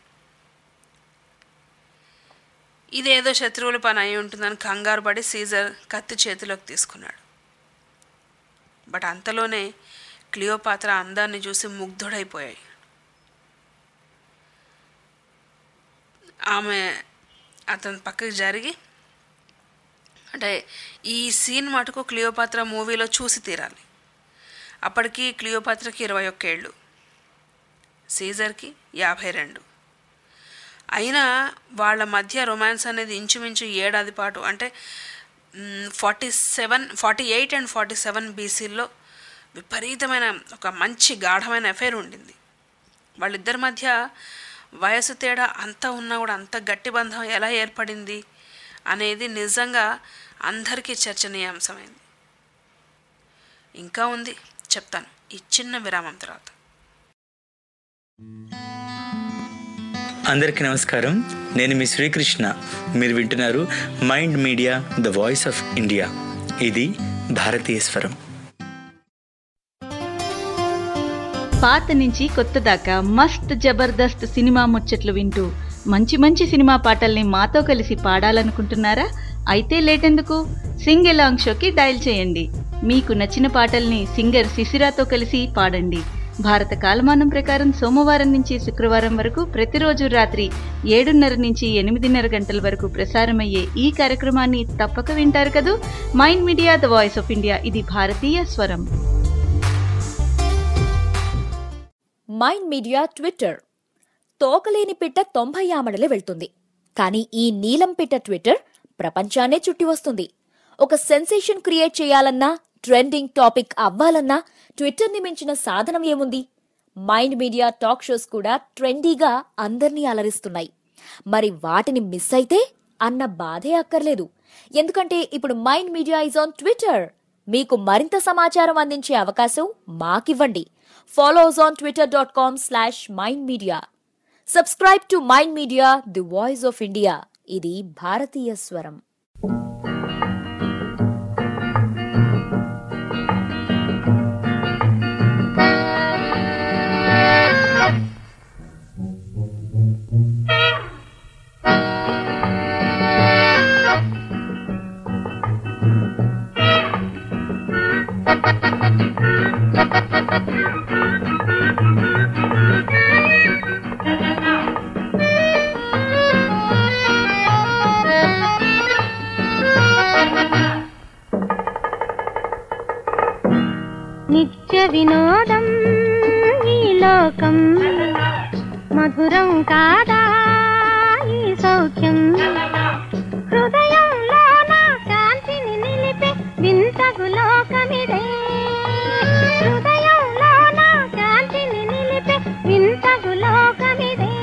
ఇదేదో శత్రువుల పని అయి ఉంటుందని కంగారు పడి సీజర్ కత్తి చేతిలోకి తీసుకున్నాడు బట్ అంతలోనే క్లియోపాత్ర అందాన్ని చూసి ముగ్ధుడైపోయాయి ఆమె అతని పక్కకి జరిగి అంటే ఈ సీన్ మటుకు క్లియోపాత్ర మూవీలో చూసి తీరాలి అప్పటికి క్లియోపాత్రకి ఇరవై ఒక్క ఏళ్ళు సీజర్కి యాభై రెండు అయినా వాళ్ళ మధ్య రొమాన్స్ అనేది ఇంచుమించు ఏడాది పాటు అంటే forty seven forty eight and forty seven బీసీల్లో విపరీతమైన ఒక మంచి గాఢమైన అఫైర్ ఉండింది వాళ్ళిద్దరి మధ్య వయసు తేడా అంత ఉన్నా కూడా అంత గట్టి బంధం ఎలా ఏర్పడింది అనేది నిజంగా అందరికీ చర్చనీయాంశమైంది ఇంకా ఉంది చెప్తాను ఈ చిన్న విరామం తర్వాత
అందరికీ నమస్కారం నేను మీ శ్రీకృష్ణ మీరు వింటున్నారు Mind Media the voice of India ఇది భారతీయ స్వరం
పాత నుంచి కొత్త దాకా మస్త్ జబర్దస్త్ సినిమా ముచ్చట్లు వింటూ మంచి మంచి సినిమా పాటల్ని మాతో కలిసి పాడాలనుకుంటున్నారా అయితే లేటెందుకు సింగ్ ఎలాంగ్ షోకి డయల్ చేయండి మీకు నచ్చిన పాటల్ని సింగర్ శిశిరాతో కలిసి పాడండి భారత కాలమానం ప్రకారం సోమవారం నుంచి శుక్రవారం వరకు ప్రతిరోజు రాత్రి ఏడున్నర నుంచి ఎనిమిదిన్నర గంటల వరకు ప్రసారమయ్యే ఈ కార్యక్రమాన్ని తప్పక వింటారు కదూ Mind Media the voice of India ఇది భారతీయ స్వరం
మైండ్ మీడియా ట్విట్టర్ తోకలేని పిట్ట తొంభై ఆమడలే వెళ్తుంది కానీ ఈ నీలం పిట్ట ట్విట్టర్ ప్రపంచాన్నే చుట్టి వస్తుంది ఒక సెన్సేషన్ క్రియేట్ చేయాలన్నా ట్రెండింగ్ టాపిక్ అవ్వాలన్నా ట్విట్టర్ని మించిన సాధనం ఏముంది మైండ్ మీడియా టాక్ షోస్ కూడా ట్రెండీగా అందర్నీ అలరిస్తున్నాయి మరి వాటిని మిస్ అయితే అన్న బాధే అక్కర్లేదు ఎందుకంటే ఇప్పుడు Mind Media is on Twitter మీకు మరింత సమాచారం అందించే అవకాశం మాకివ్వండి follow us on Twitter dot com slash Mind Media subscribe to Mind Media the voice of India ఇది భారతీయ స్వరం
వినోదం ఈ లోకం మధురం కాదా ఈ సౌఖ్యం హృదయంలోన శాంతిని నిలిపే వింతగు లోకమిదే హృదయంలోన శాంతిని నిలిపే వింతగు లోకమిదే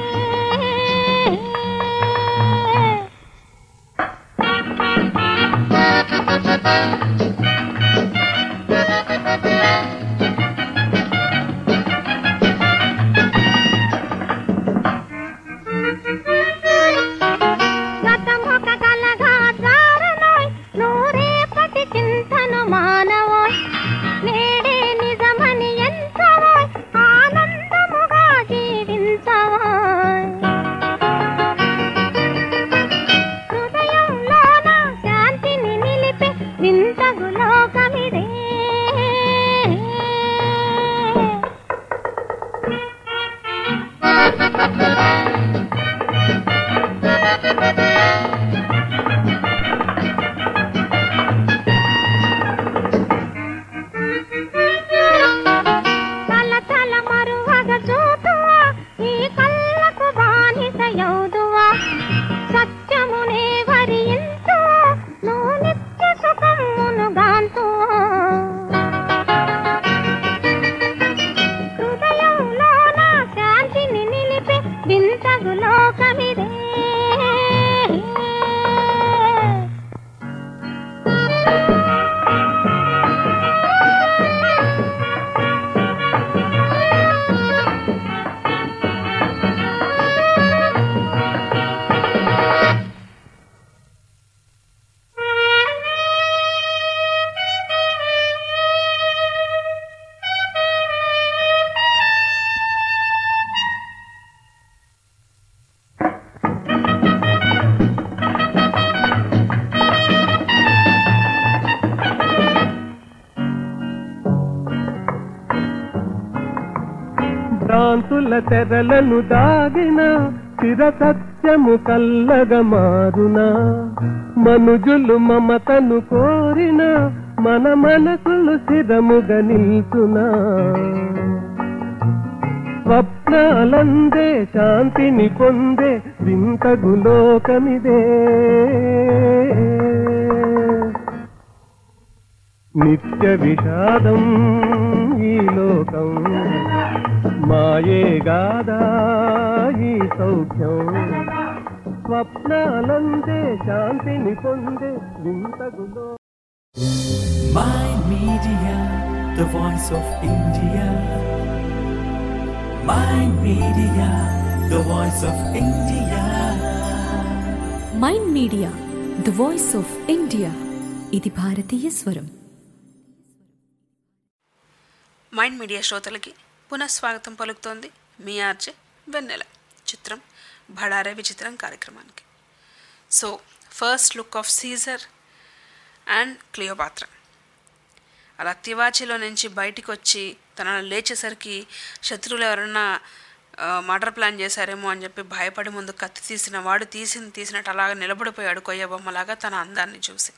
గతమొక కలగా జారనోయ్ నూరేపటి చింతను మానవోయ్ నేడే నిజమని ఎంచవోయ్ ఆనందముగా జీవించవోయ్ హృదయంలోన శాంతిని నిలిపే వింతగు లోకమిదే తల తల మరువగ చూతువా ఈ కళ్ళకు బానిస యౌదువా సత్యమునే వరించువా నువ్వు నిత్య సుఖమును గాంతువా హృదయంలోన శాంతిని నిలిపే వింతగు లోకమిదే
భ్రాంతుల తెరలను దాగిన చిర సత్యము కల్లగ మారునా మనుజులు మమతను కోరిన మన మనసులు స్థిరముగా నిల్చునా స్వప్నాలందే శాంతిని పొందే వింతగు లోకమిదే నిత్య విషాదం ఈ లోకం మాయే గాదా ఈ సౌఖ్యం స్వప్నాలందే శాంతిని పొందే వింతగులో
Mind Media, the voice of India. Mind Media, the voice of India.
Mind Media the voice of India ఇది భారతీయ స్వరం
మైండ్ మీడియా శ్రోతలకి పునఃస్వాగతం పలుకుతోంది మీ ఆర్జే వెన్నెల చిత్రం భడారే విచిత్రం కార్యక్రమానికి so first look of Caesar and Cleopatra అలా తివాచిలో నుంచి బయటికి వచ్చి తన లేచేసరికి శత్రువులు ఎవరన్నా మర్డర్ ప్లాన్ చేశారేమో అని చెప్పి భయపడి ముందు కత్తి తీసిన వాడు తీసి తీసినట్టు అలాగా నిలబడిపోయాడు కొయ్య బొమ్మలాగా తన అందాన్ని చూసి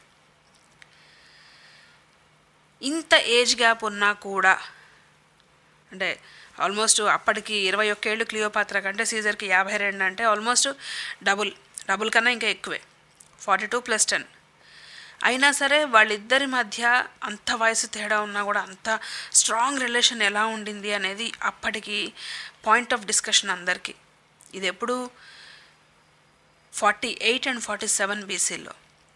ఇంత ఏజ్ గ్యాప్ ఉన్నా కూడా అంటే ఆల్మోస్ట్ అప్పటికి ఇరవై ఒక్కేళ్ళు క్లియోపాత్ర కంటే సీజర్కి యాభై రెండు అంటే ఆల్మోస్ట్ డబుల్ డబుల్ కన్నా ఇంకా ఎక్కువే ఫార్టీ టూ ప్లస్ టెన్ అయినా సరే వాళ్ళిద్దరి మధ్య అంత వయసు తేడా ఉన్నా కూడా అంత స్ట్రాంగ్ రిలేషన్ ఎలా ఉండింది అనేది అప్పటికి పాయింట్ ఆఫ్ డిస్కషన్ అందరికీ ఇది ఎప్పుడు forty eight and forty seven బీసీలో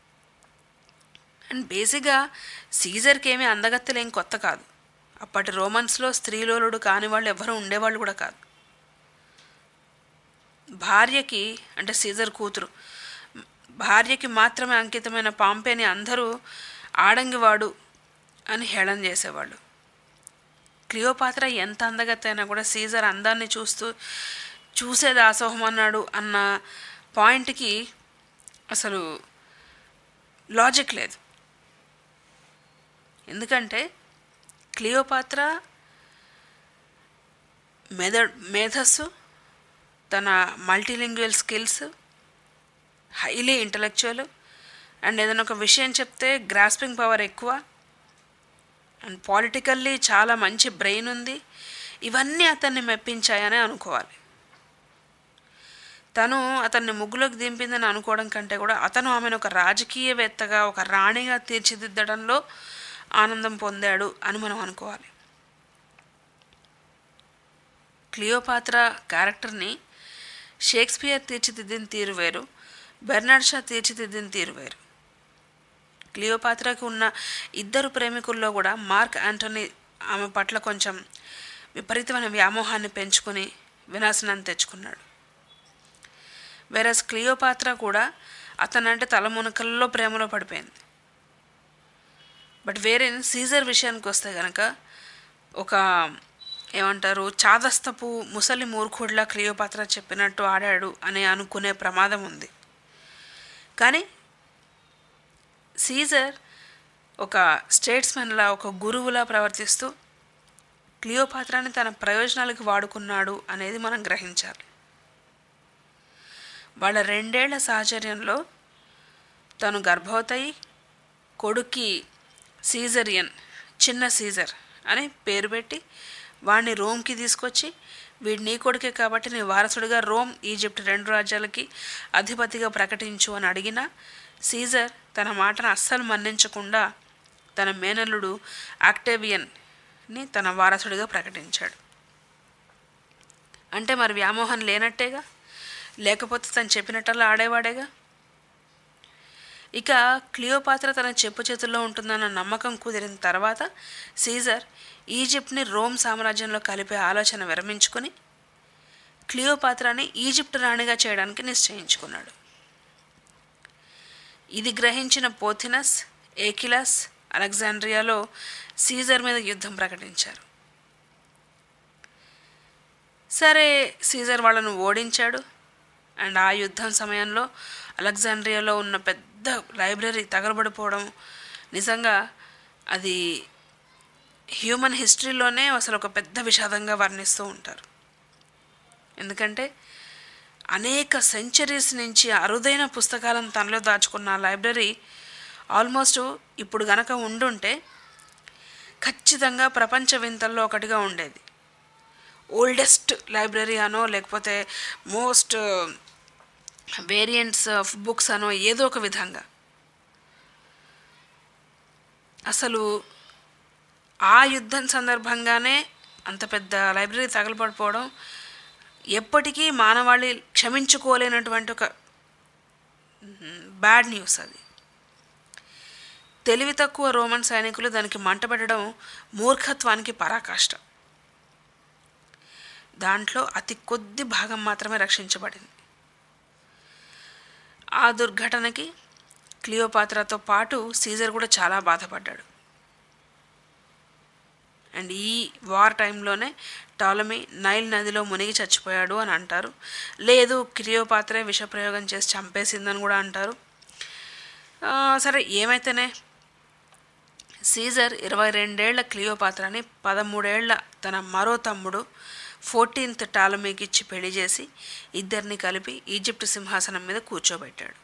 అండ్ బేసిక్గా సీజర్కి ఏమీ అందగత్తెలు ఏం కొత్త కాదు అప్పటి రోమన్స్లో స్త్రీలోలుడు కాని వాళ్ళు ఎవరు ఉండేవాళ్ళు కూడా కాదు భార్యకి అంటే సీజర్ కూతురు భార్యకి మాత్రమే అంకితమైన పాంపేని అందరూ ఆడంగివాడు అని హేళన చేసేవాళ్ళు క్లియోపాత్ర ఎంత అందగత్తైనా కూడా సీజర్ అందాన్ని చూస్తూ చూసే దాసోహం అన్నాడు అన్న పాయింట్కి అసలు లాజిక్ లేదు ఎందుకంటే క్లియోపాత్ర మెద మేధస్సు తన multilingual skills highly intellectual and ఏదైనా ఒక విషయం చెప్తే గ్రాస్పింగ్ పవర్ ఎక్కువ అండ్ పాలిటికల్లీ చాలా మంచి బ్రెయిన్ ఉంది ఇవన్నీ అతన్ని మెప్పించాయని అనుకోవాలి తను అతన్ని ముగ్గులోకి దింపిందని అనుకోవడం కంటే కూడా అతను ఆమెను ఒక రాజకీయవేత్తగా ఒక రాణిగా తీర్చిదిద్దడంలో ఆనందం పొందాడు అని మనం అనుకోవాలి క్లియోపాత్ర క్యారెక్టర్ని షేక్స్పియర్ తీర్చిదిద్దిన తీరు వేరు బెర్నాడ్ షా తీర్చిదిద్దిన తీరు వేరు క్లియోపాత్రకు ఉన్న ఇద్దరు ప్రేమికుల్లో కూడా మార్క్ యాంటనీ ఆమె పట్ల కొంచెం విపరీతమైన వ్యామోహాన్ని పెంచుకుని వినాశనాన్ని తెచ్చుకున్నాడు వేరస్ క్లియోపాత్ర కూడా అతనంటే తలమునకల్లో ప్రేమలో పడిపోయింది బట్ వేరే సీజర్ విషయానికి వస్తే కనుక ఒక ఏమంటారు చాదస్తపు ముసలి మూర్ఖుడిలా క్లియోపాత్ర చెప్పినట్టు ఆడాడు అని అనుకునే ప్రమాదం ఉంది కానీ సీజర్ ఒక స్టేట్స్మెన్లా ఒక గురువులా ప్రవర్తిస్తూ క్లియోపాత్రాని తన ప్రయోజనాలకు వాడుకున్నాడు అనేది మనం గ్రహించాలి వాళ్ళ రెండేళ్ల సాహచర్యంలో తను గర్భవతయి కొడుక్కి సీజరియన్ చిన్న సీజర్ అని పేరు పెట్టి వాడిని రోమ్కి తీసుకొచ్చి వీడి నీ కొడుకే కాబట్టి నీ వారసుడిగా రోమ్ ఈజిప్ట్ రెండు రాజ్యాలకి అధిపతిగా ప్రకటించు అని అడిగిన సీజర్ తన మాటను అస్సలు మన్నించకుండా తన మేనల్లుడు ఆక్టేవియన్ని తన వారసుడిగా ప్రకటించాడు అంటే మరి వ్యామోహం లేనట్టేగా లేకపోతే తను చెప్పినట్టల్లా ఆడేవాడేగా ఇక క్లియోపాత్ర తన చెప్పు చేతుల్లో ఉంటుందన్న నమ్మకం కుదిరిన తర్వాత సీజర్ ఈజిప్ట్ని రోమ్ సామ్రాజ్యంలో కలిపే ఆలోచన విరమించుకుని క్లియోపాత్రని ఈజిప్ట్ రాణిగా చేయడానికి నిశ్చయించుకున్నాడు ఇది గ్రహించిన పోథినస్ ఏకిలస్ అలెగ్జాండ్రియాలో సీజర్ మీద యుద్ధం ప్రకటించారు సరే సీజర్ వాళ్ళను ఓడించాడు అండ్ ఆ యుద్ధం సమయంలో అలెగ్జాండ్రియాలో ఉన్న పెద్ద లైబ్రరీ తగలబడిపోవడం నిజంగా అది హ్యూమన్ హిస్టరీలోనే అసలు ఒక పెద్ద విషాదంగా వర్ణిస్తూ ఉంటారు ఎందుకంటే అనేక సెంచరీస్ నుంచి అరుదైన పుస్తకాలను తనలో దాచుకున్న లైబ్రరీ ఆల్మోస్ట్ ఇప్పుడు గనక ఉండుంటే ఖచ్చితంగా ప్రపంచ వింతల్లో ఒకటిగా ఉండేది ఓల్డెస్ట్ లైబ్రరీ అనో లేకపోతే మోస్ట్ వేరియంట్స్ ఆఫ్ బుక్స్ అనో ఏదో ఒక విధంగా అసలు ఆ యుద్ధం సందర్భంగానే అంత పెద్ద లైబ్రరీ తగలపడిపోవడం ఎప్పటికీ మానవాళి క్షమించుకోలేనటువంటి ఒక బ్యాడ్ న్యూస్ అది తెలివి తక్కువ రోమన్ సైనికులు దానికి మంటపెట్టడం మూర్ఖత్వానికి పరాకాష్ట దాంట్లో అతి కొద్ది భాగం మాత్రమే రక్షించబడింది ఆ దుర్ఘటనకి క్లియోపాత్రతో పాటు సీజర్ కూడా చాలా బాధపడ్డాడు అండ్ ఈ వార్ టైంలోనే టాలమీ నైల్ నదిలో మునిగి చచ్చిపోయాడు అని అంటారు లేదు క్లియోపాత్రే విషప్రయోగం చేసి చంపేసిందని కూడా అంటారు ఆ, సరే ఏమైతేనే సీజర్ ఇరవై రెండేళ్ల క్లియోపాత్రని పదమూడేళ్ల తన మరో తమ్ముడు ఫోర్టీన్త్ టాలమీకి ఇచ్చి పెళ్లి చేసి ఇద్దరిని కలిపి ఈజిప్ట్ సింహాసనం మీద కూర్చోబెట్టాడు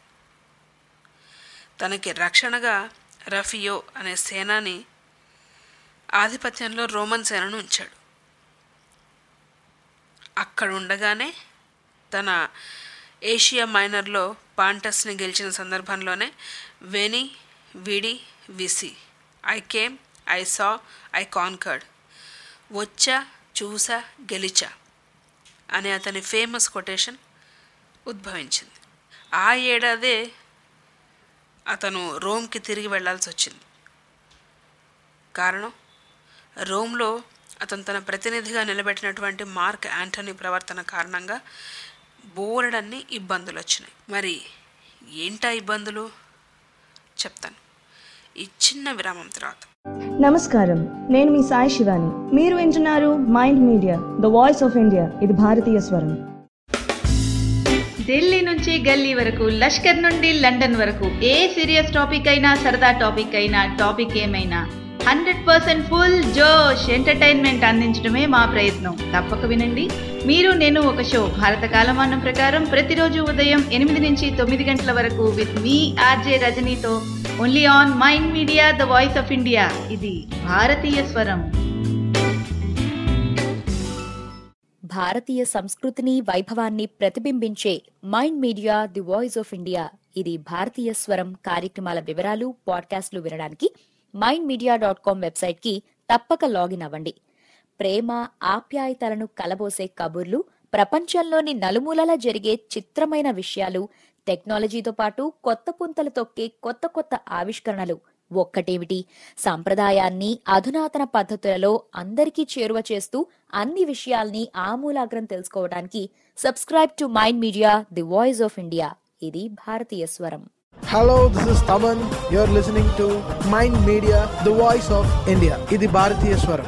తనకి రక్షణగా రఫియో అనే సేనాని ఆధిపత్యంలో రోమన్ సేనను ఉంచాడు అక్కడ ఉండగానే తన ఏషియా మైనర్లో పాంటస్ని గెలిచిన సందర్భంలోనే వెని విడి విసి I came I saw I conquered వచ్చా చూసా గెలిచా అనే అతని ఫేమస్ కొటేషన్ ఉద్భవించింది ఆ ఏడాదే అతను రోమ్కి తిరిగి వెళ్ళాల్సి వచ్చింది కారణం రోమ్లో అతను తన ప్రతినిధిగా నిలబెట్టినటువంటి మార్క్ యాంటనీ ప్రవర్తన కారణంగా బోలెడన్ని ఇబ్బందులు వచ్చినాయి మరి ఏంటా ఇబ్బందులు చెప్తాను ఈ చిన్న విరామం తర్వాత
నమస్కారం నేను మీ సాయి శివాని మీరు వింటున్నారు Mind Media the voice of India ఇది భారతీయ స్వరం
ఢిల్లీ నుంచి గల్లీ వరకు లష్కర్ నుండి లండన్ వరకు ఏ సీరియస్ టాపిక్ అయినా సరదా టాపిక్ అయినా టాపిక్ ఏమైనా హండ్రెడ్ పర్సెంట్ ఫుల్ జోష్ ఎంటర్టైన్మెంట్ అందించడమే మా ప్రయత్నం తప్పక వినండి మీరు నేను ఒక షో భారత కాలమానం ప్రకారం ప్రతిరోజు ఉదయం ఎనిమిది నుంచి తొమ్మిది గంటల వరకు విత్ మీ ఆర్జే రజనీతో only on Mind Media the voice of India ఇది భారతీయ స్వరం
భారతీయ సంస్కృతిని వైభవాన్ని ప్రతిబింబించే Mind Media the voice of India ఇది భారతీయ స్వరం కార్యక్రమాల వివరాలు పాడ్కాస్ట్లు వినడానికి మైండ్ మీడియా డాట్ కామ్ వెబ్సైట్కి తప్పక లాగిన్ అవ్వండి ప్రేమ ఆప్యాయతలను కలబోసే కబుర్లు ప్రపంచంలోని నలుమూలలా జరిగే చిత్రమైన విషయాలు టెక్నాలజీతో పాటు కొత్త పుంతలు తొక్కే కొత్త కొత్త ఆవిష్కరణలు ఒక్కటేమిటి సాంప్రదాయాన్ని అధునాతన పద్ధతులలో అందరికీ చేరువ చేస్తూ అన్ని విషయాల్ని ఆమూలాగ్రం తెలుసుకోవడానికి subscribe to Mind Media the voice of India ఇది భారతీయ స్వరం
Hello, this is Taman. You're listening to Mind Media, the voice of India. ఇది భారతీయ స్వరం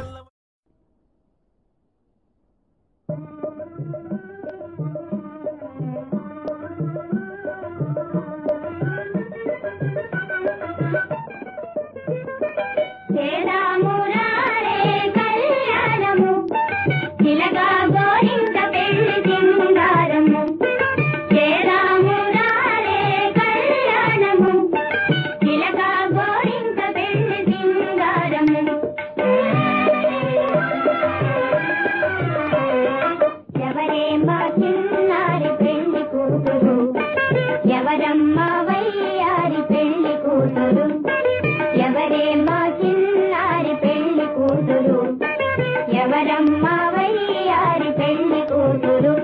చేరామురారే కళ్యాణము చిలగా గోరింక పెళ్లి సింగారము చేరామురారే కళ్యాణము చిలగా గోరింక పెళ్లి సింగారము ఎవరేమా చిన్నారి పెళ్లి కూతురు ఎవరమ్మ వయ్యారి పెళ్లి కూతురు ఎవరే మా చిన్నారి పెళ్లి కూతురు ఎవరమ్మ వయ్యారి పెళ్లి కూతురు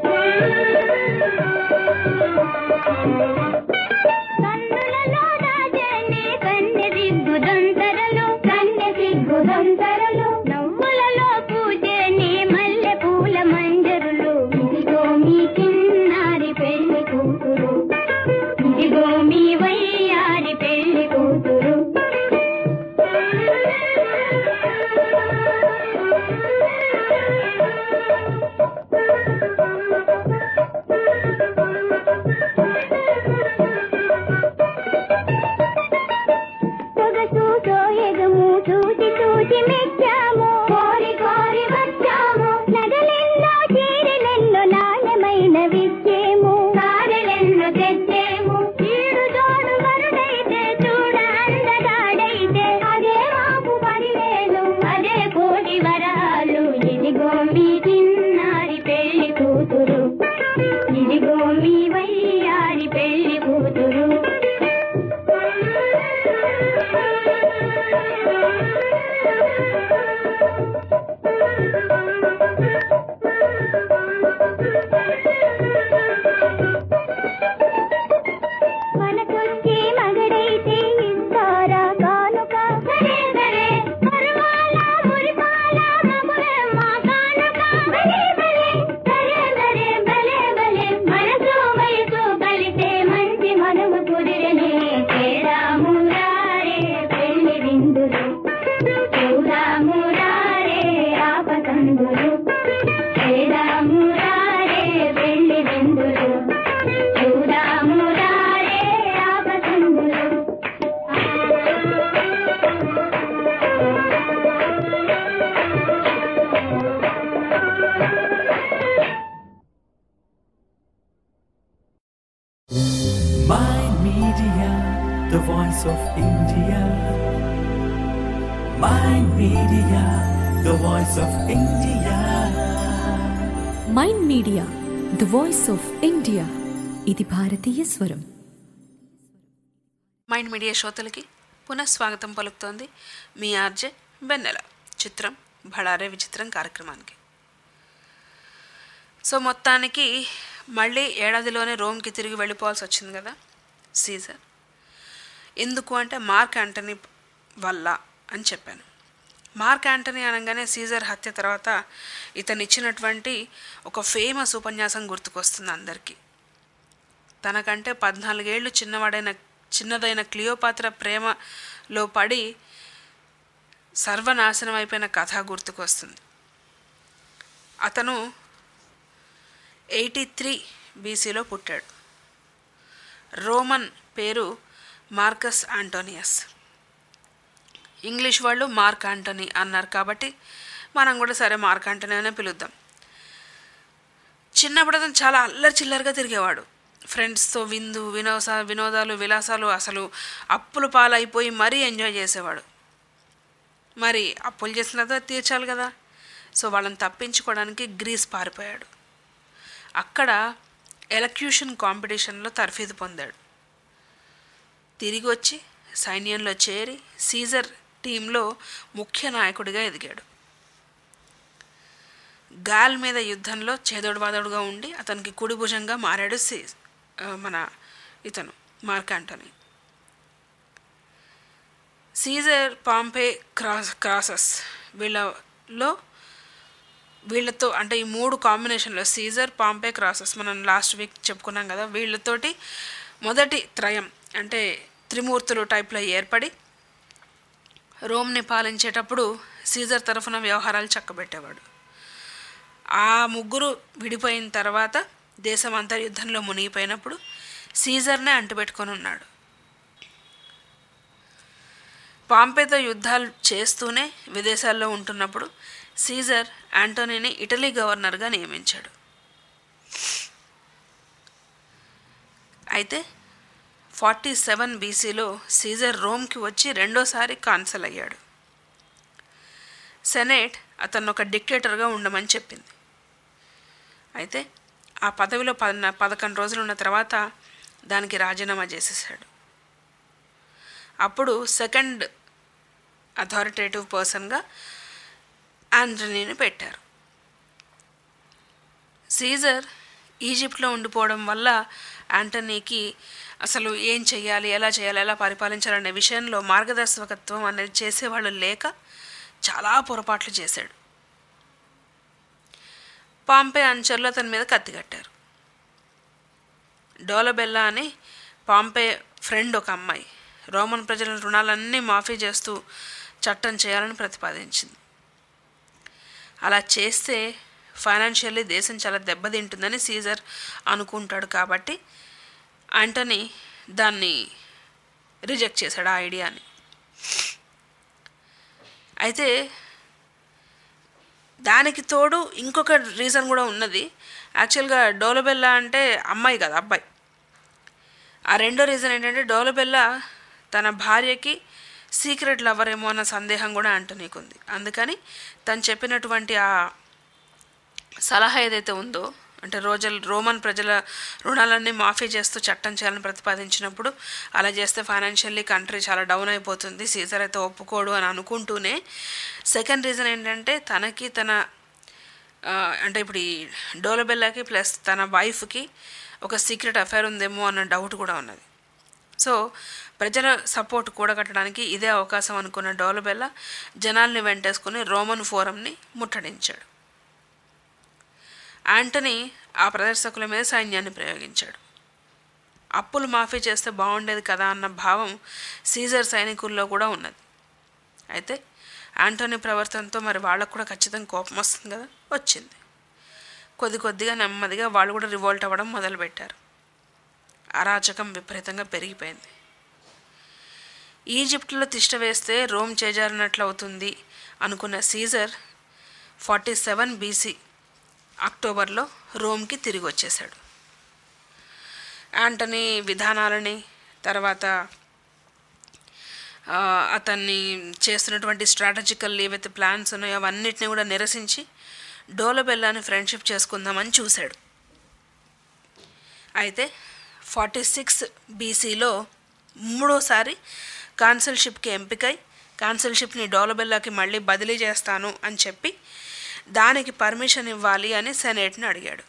కన్నులలో దాచని కన్నె సిగ్గుదంతరలు కన్నె సిగ్గుదంతరలు నవ్వులలో పూజని మల్లె పూల మంజరులు ఇదిగో మీ చిన్నారి పెళ్లి కూతురు ఇదిగో మీ వయ్యారి పెళ్లి కూతురు సొగసు సోయగము చూసి చూసి మెచ్చాము కోరి కోరి వచ్చాము నగలెన్నో చీరలెన్నో నాణ్యమైన విద్యేము కారెలెన్నో తెచ్చేము ఈడు తోడు మరుడైతే చూడ అందగాడైతే అదే మాకు పదివేలు అదే కోటి వరాలు ఇదిగో మీ చిన్నారి పెళ్లి కూతురు ఇదిగో మీ వయ్యారి పెళ్లి కూతురు మనకొచ్చి మగడైతే ఇస్తారా కానుక సరే సరే పరవాల మురిపాల మగురమ్మ కానుక భలే భలే సరే సరే భలే భలే మనసు వయసు కలితే మంచి మనము కుదిరనే చేరామురారే పెళ్లి విందులు చూరామురారే ఆపతందులు చేరామురారే పెళ్లి విందులు చూరామురారే ఆపతందులు
Mind Media, the voice of India. Mind Media, the voice of India.
Mind Media the voice of India ఇది భారతీయ స్వరం
మైండ్ మీడియా శ్రోతలకి పునఃస్వాగతం పలుకుతోంది మీ ఆర్జే వెన్నెల చిత్రం భడారే విచిత్రం కార్యక్రమానికి సో మొత్తానికి మళ్ళీ ఏడాదిలోనే రోమ్కి తిరిగి వెళ్ళిపోవాల్సి వచ్చింది కదా సీజర్ ఎందుకు అంటే మార్క్ యాంటనీ వల్ల అని చెప్పాను మార్క్ యాంటనీ అనగానే సీజర్ హత్య తర్వాత ఇతను ఇచ్చినటువంటి ఒక ఫేమస్ ఉపన్యాసం గుర్తుకొస్తుంది అందరికీ తనకంటే పద్నాలుగేళ్ళు చిన్నవాడైన చిన్నదైన క్లియోపాత్ర ప్రేమలో పడి సర్వనాశనం అయిపోయిన కథ గుర్తుకొస్తుంది అతను ఎయిటీ త్రీ బీసీలో పుట్టాడు రోమన్ పేరు మార్కస్ ఆంటోనియస్ ఇంగ్లీష్ వాళ్ళు మార్క్ ఆంటోనీ అన్నారు కాబట్టి మనం కూడా సరే మార్క్ ఆంటోనీ అనే పిలుద్దాం చిన్నప్పుడు అతను చాలా అల్లరి చిల్లరగా తిరిగేవాడు ఫ్రెండ్స్తో విందు వినోస వినోదాలు విలాసాలు అసలు అప్పులు పాలైపోయి మరీ ఎంజాయ్ చేసేవాడు మరి అప్పులు చేసిన తర్వాత తీర్చాలి కదా సో వాళ్ళని తప్పించుకోవడానికి గ్రీస్ పారిపోయాడు అక్కడ ఎలక్యూషన్ కాంపిటీషన్లో తర్ఫీదు పొందాడు తిరిగి వచ్చి సైన్యంలో చేరి సీజర్ టీంలో ముఖ్య నాయకుడిగా ఎదిగాడు గాల్ మీద యుద్ధంలో చేదోడు వాదోడుగా ఉండి అతనికి కుడి భుజంగా మారాడు సీ ఆ, మన ఇతను మార్క్ యాంటనీ సీజర్ పాంపే క్రాస్ క్రాసస్ వీళ్ళలో వీళ్ళతో అంటే ఈ మూడు కాంబినేషన్లో సీజర్ పాంపే క్రాసెస్ మనం లాస్ట్ వీక్ చెప్పుకున్నాం కదా వీళ్ళతోటి మొదటి త్రయం అంటే త్రిమూర్తులు టైప్లో ఏర్పడి రోమ్ని పాలించేటప్పుడు సీజర్ తరఫున వ్యవహారాలు చక్కబెట్టేవాడు ఆ ముగ్గురు విడిపోయిన తర్వాత దేశం అంతా యుద్ధంలో మునిగిపోయినప్పుడు సీజర్నే అంటుపెట్టుకొని ఉన్నాడు పాంపేతో యుద్ధాలు చేస్తూనే విదేశాల్లో ఉంటున్నప్పుడు సీజర్ యాంటోనీని ఇటలీ గవర్నర్గా నియమించాడు అయితే ఫార్టీ సెవెన్ బీసీలో సీజర్ రోమ్కి వచ్చి రెండోసారి కాన్సల్ అయ్యాడు సెనేట్ అతను ఒక డిక్టేటర్గా ఉండమని చెప్పింది అయితే ఆ పదవిలో పద పదకొండు రోజులు ఉన్న తర్వాత దానికి రాజీనామా చేసేసాడు అప్పుడు సెకండ్ అథారిటేటివ్ పర్సన్గా ఆంటనీని పెట్టారు సీజర్ ఈజిప్ట్లో ఉండిపోవడం వల్ల యాంటనీకి అసలు ఏం చేయాలి ఎలా చేయాలి ఎలా పరిపాలించాలనే విషయంలో మార్గదర్శకత్వం అనేది చేసేవాళ్ళు లేక చాలా పొరపాట్లు చేశాడు పాంపే అంచర్లో అతని మీద కత్తి కట్టారు డోలబెల్లా అని పాంపే ఫ్రెండ్ ఒక అమ్మాయి రోమన్ ప్రజల రుణాలన్నీ మాఫీ చేస్తూ చట్టం చేయాలని ప్రతిపాదించింది అలా చేస్తే ఫైనాన్షియల్లీ దేశం చాలా దెబ్బతింటుందని సీజర్ అనుకుంటాడు కాబట్టి యాంటనీ దాన్ని రిజెక్ట్ చేశాడు ఆ ఐడియాని అయితే దానికి తోడు ఇంకొక రీజన్ కూడా ఉన్నది యాక్చువల్గా డోలబెల్లా అంటే అమ్మాయి కదా అబ్బాయి ఆ రెండో రీజన్ ఏంటంటే డోలబెల్లా తన భార్యకి సీక్రెట్ లవర్ ఏమో అన్న సందేహం కూడా అంటనీకు ఉంది అందుకని తను చెప్పినటువంటి ఆ సలహా ఏదైతే ఉందో అంటే రోజల్ రోమన్ ప్రజల రుణాలన్నీ మాఫీ చేస్తూ చట్టం చేయాలని ప్రతిపాదించినప్పుడు అలా చేస్తే ఫైనాన్షియల్లీ కంట్రీ చాలా డౌన్ అయిపోతుంది సీజర్ అయితే ఒప్పుకోడు అని అనుకుంటూనే సెకండ్ రీజన్ ఏంటంటే తనకి తన ఆ, అంటే ఇప్పుడు ఈ డోలబెల్లాకి ప్లస్ తన వైఫ్కి ఒక సీక్రెట్ అఫైర్ ఉందేమో అన్న డౌట్ కూడా ఉన్నది సో ప్రజల సపోర్ట్ కూడగట్టడానికి ఇదే అవకాశం అనుకున్న డోలబెల్లా జనాల్ని వెంటేసుకుని రోమన్ ఫోరంని ముట్టడించాడు యాంటనీ ఆ ప్రదర్శకుల మీద సైన్యాన్ని ప్రయోగించాడు అప్పులు మాఫీ చేస్తే బాగుండేది కదా అన్న భావం సీజర్ సైనికుల్లో కూడా ఉన్నది అయితే యాంటోనీ ప్రవర్తనతో మరి వాళ్ళకు కూడా ఖచ్చితంగా కోపం వస్తుంది కదా వచ్చింది కొద్ది కొద్దిగా నెమ్మదిగా వాళ్ళు కూడా రివోల్ట్ అవ్వడం మొదలుపెట్టారు అరాచకం విపరీతంగా పెరిగిపోయింది ఈజిప్ట్లో తిష్ట వేస్తే రోమ్ చేజారినట్లు అవుతుంది అనుకున్న సీజర్ ఫార్టీ సెవెన్ బీసీ అక్టోబర్లో రోమ్కి తిరిగి వచ్చేశాడు యాంటనీ విధానాలని తర్వాత ఆ, అతన్ని చేస్తున్నటువంటి స్ట్రాటజికల్ ఏవైతే ప్లాన్స్ ఉన్నాయో అవన్నిటిని కూడా నిరసించి డోలబెల్లాని ఫ్రెండ్షిప్ చేసుకుందామని చూశాడు అయితే ఫార్టీ సిక్స్ బీసీలో మూడోసారి కాన్సల్షిప్కి ఎంపికై కాన్సల్షిప్ని డోలబెల్లాకి మళ్ళీ బదిలీ చేస్తాను అని చెప్పి దానికి పర్మిషన్ ఇవ్వాలి అని సెనేట్ని అడిగాడు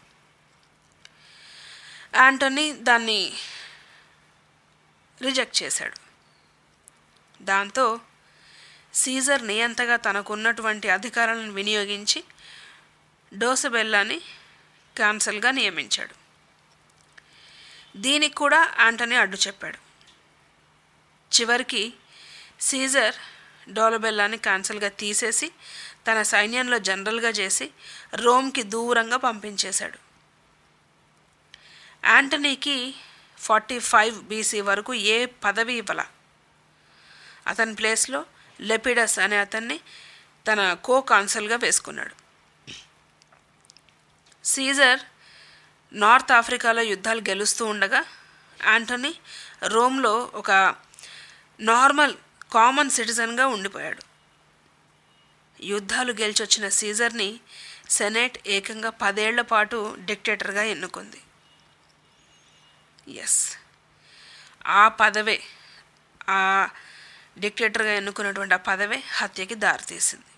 యాంటనీ దాన్ని రిజెక్ట్ చేశాడు దాంతో సీజర్ నియంతగా తనకున్నటువంటి అధికారాలను వినియోగించి డోసబెల్లాని కాన్సల్గా నియమించాడు దీనికి కూడా యాంటనీ అడ్డు చెప్పాడు చివరికి సీజర్ డోలబెల్లాని కాన్సల్గా తీసేసి తన సైన్యంలో జనరల్గా చేసి రోమ్కి దూరంగా పంపించేశాడు యాంటనీకి ఫార్టీ ఫైవ్ బీసీ వరకు ఏ పదవి ఇవ్వాల అతని ప్లేస్లో లెపిడస్ అనే అతన్ని తన కో కాన్సల్గా వేసుకున్నాడు సీజర్ నార్త్ ఆఫ్రికాలో యుద్ధాలు గెలుస్తూ ఉండగా యాంటోనీ రోమ్లో ఒక నార్మల్ కామన్ సిటిజన్గా ఉండిపోయాడు యుద్ధాలు గెలిచొచ్చిన సీజర్ని సెనేట్ ఏకంగా పదేళ్ల పాటు డిక్టేటర్గా ఎన్నుకుంది ఎస్ ఆ పదవే ఆ డిక్టేటర్గా ఎన్నుకున్నటువంటి ఆ పదవే హత్యకి దారితీసింది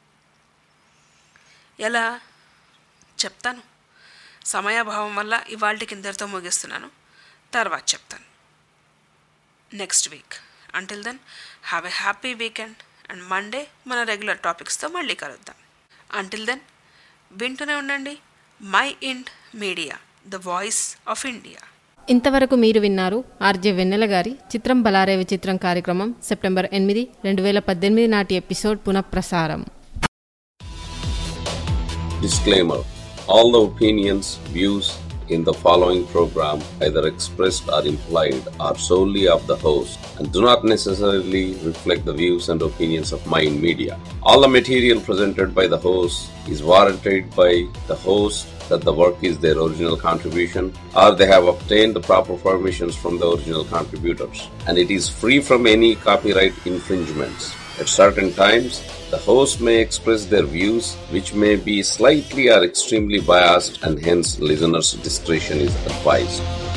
ఎలా చెప్తాను సమయాభావం వల్ల ఇవాళకి ఇందరితో ముగిస్తున్నాను తర్వాత చెప్తాను next week until then have a happy weekend and Monday మన రెగ్యులర్ టాపిక్స్తో మళ్ళీ కలుద్దాం అంటిల్ దెన్ వింటూనే ఉండండి my ind media the voice of India
ఇంతవరకు మీరు విన్నారు ఆర్జే వెన్నెల గారి చిత్రం బలారేవి చిత్రం కార్యక్రమం సెప్టెంబర్ ఎనిమిది రెండు వేల పద్దెనిమిది నాటి ఎపిసోడ్ పునఃప్రసారం
Disclaimer All the opinions, views in the following program, either expressed or implied, are solely of the host and do not necessarily reflect the views and opinions of Mind Media. All the material presented by the host is warranted by the host that the work is their original contribution or they have obtained the proper permissions from the original contributors and it is free from any copyright infringements. At certain times, the host may express their views which may be slightly or extremely biased and hence listeners' discretion is advised.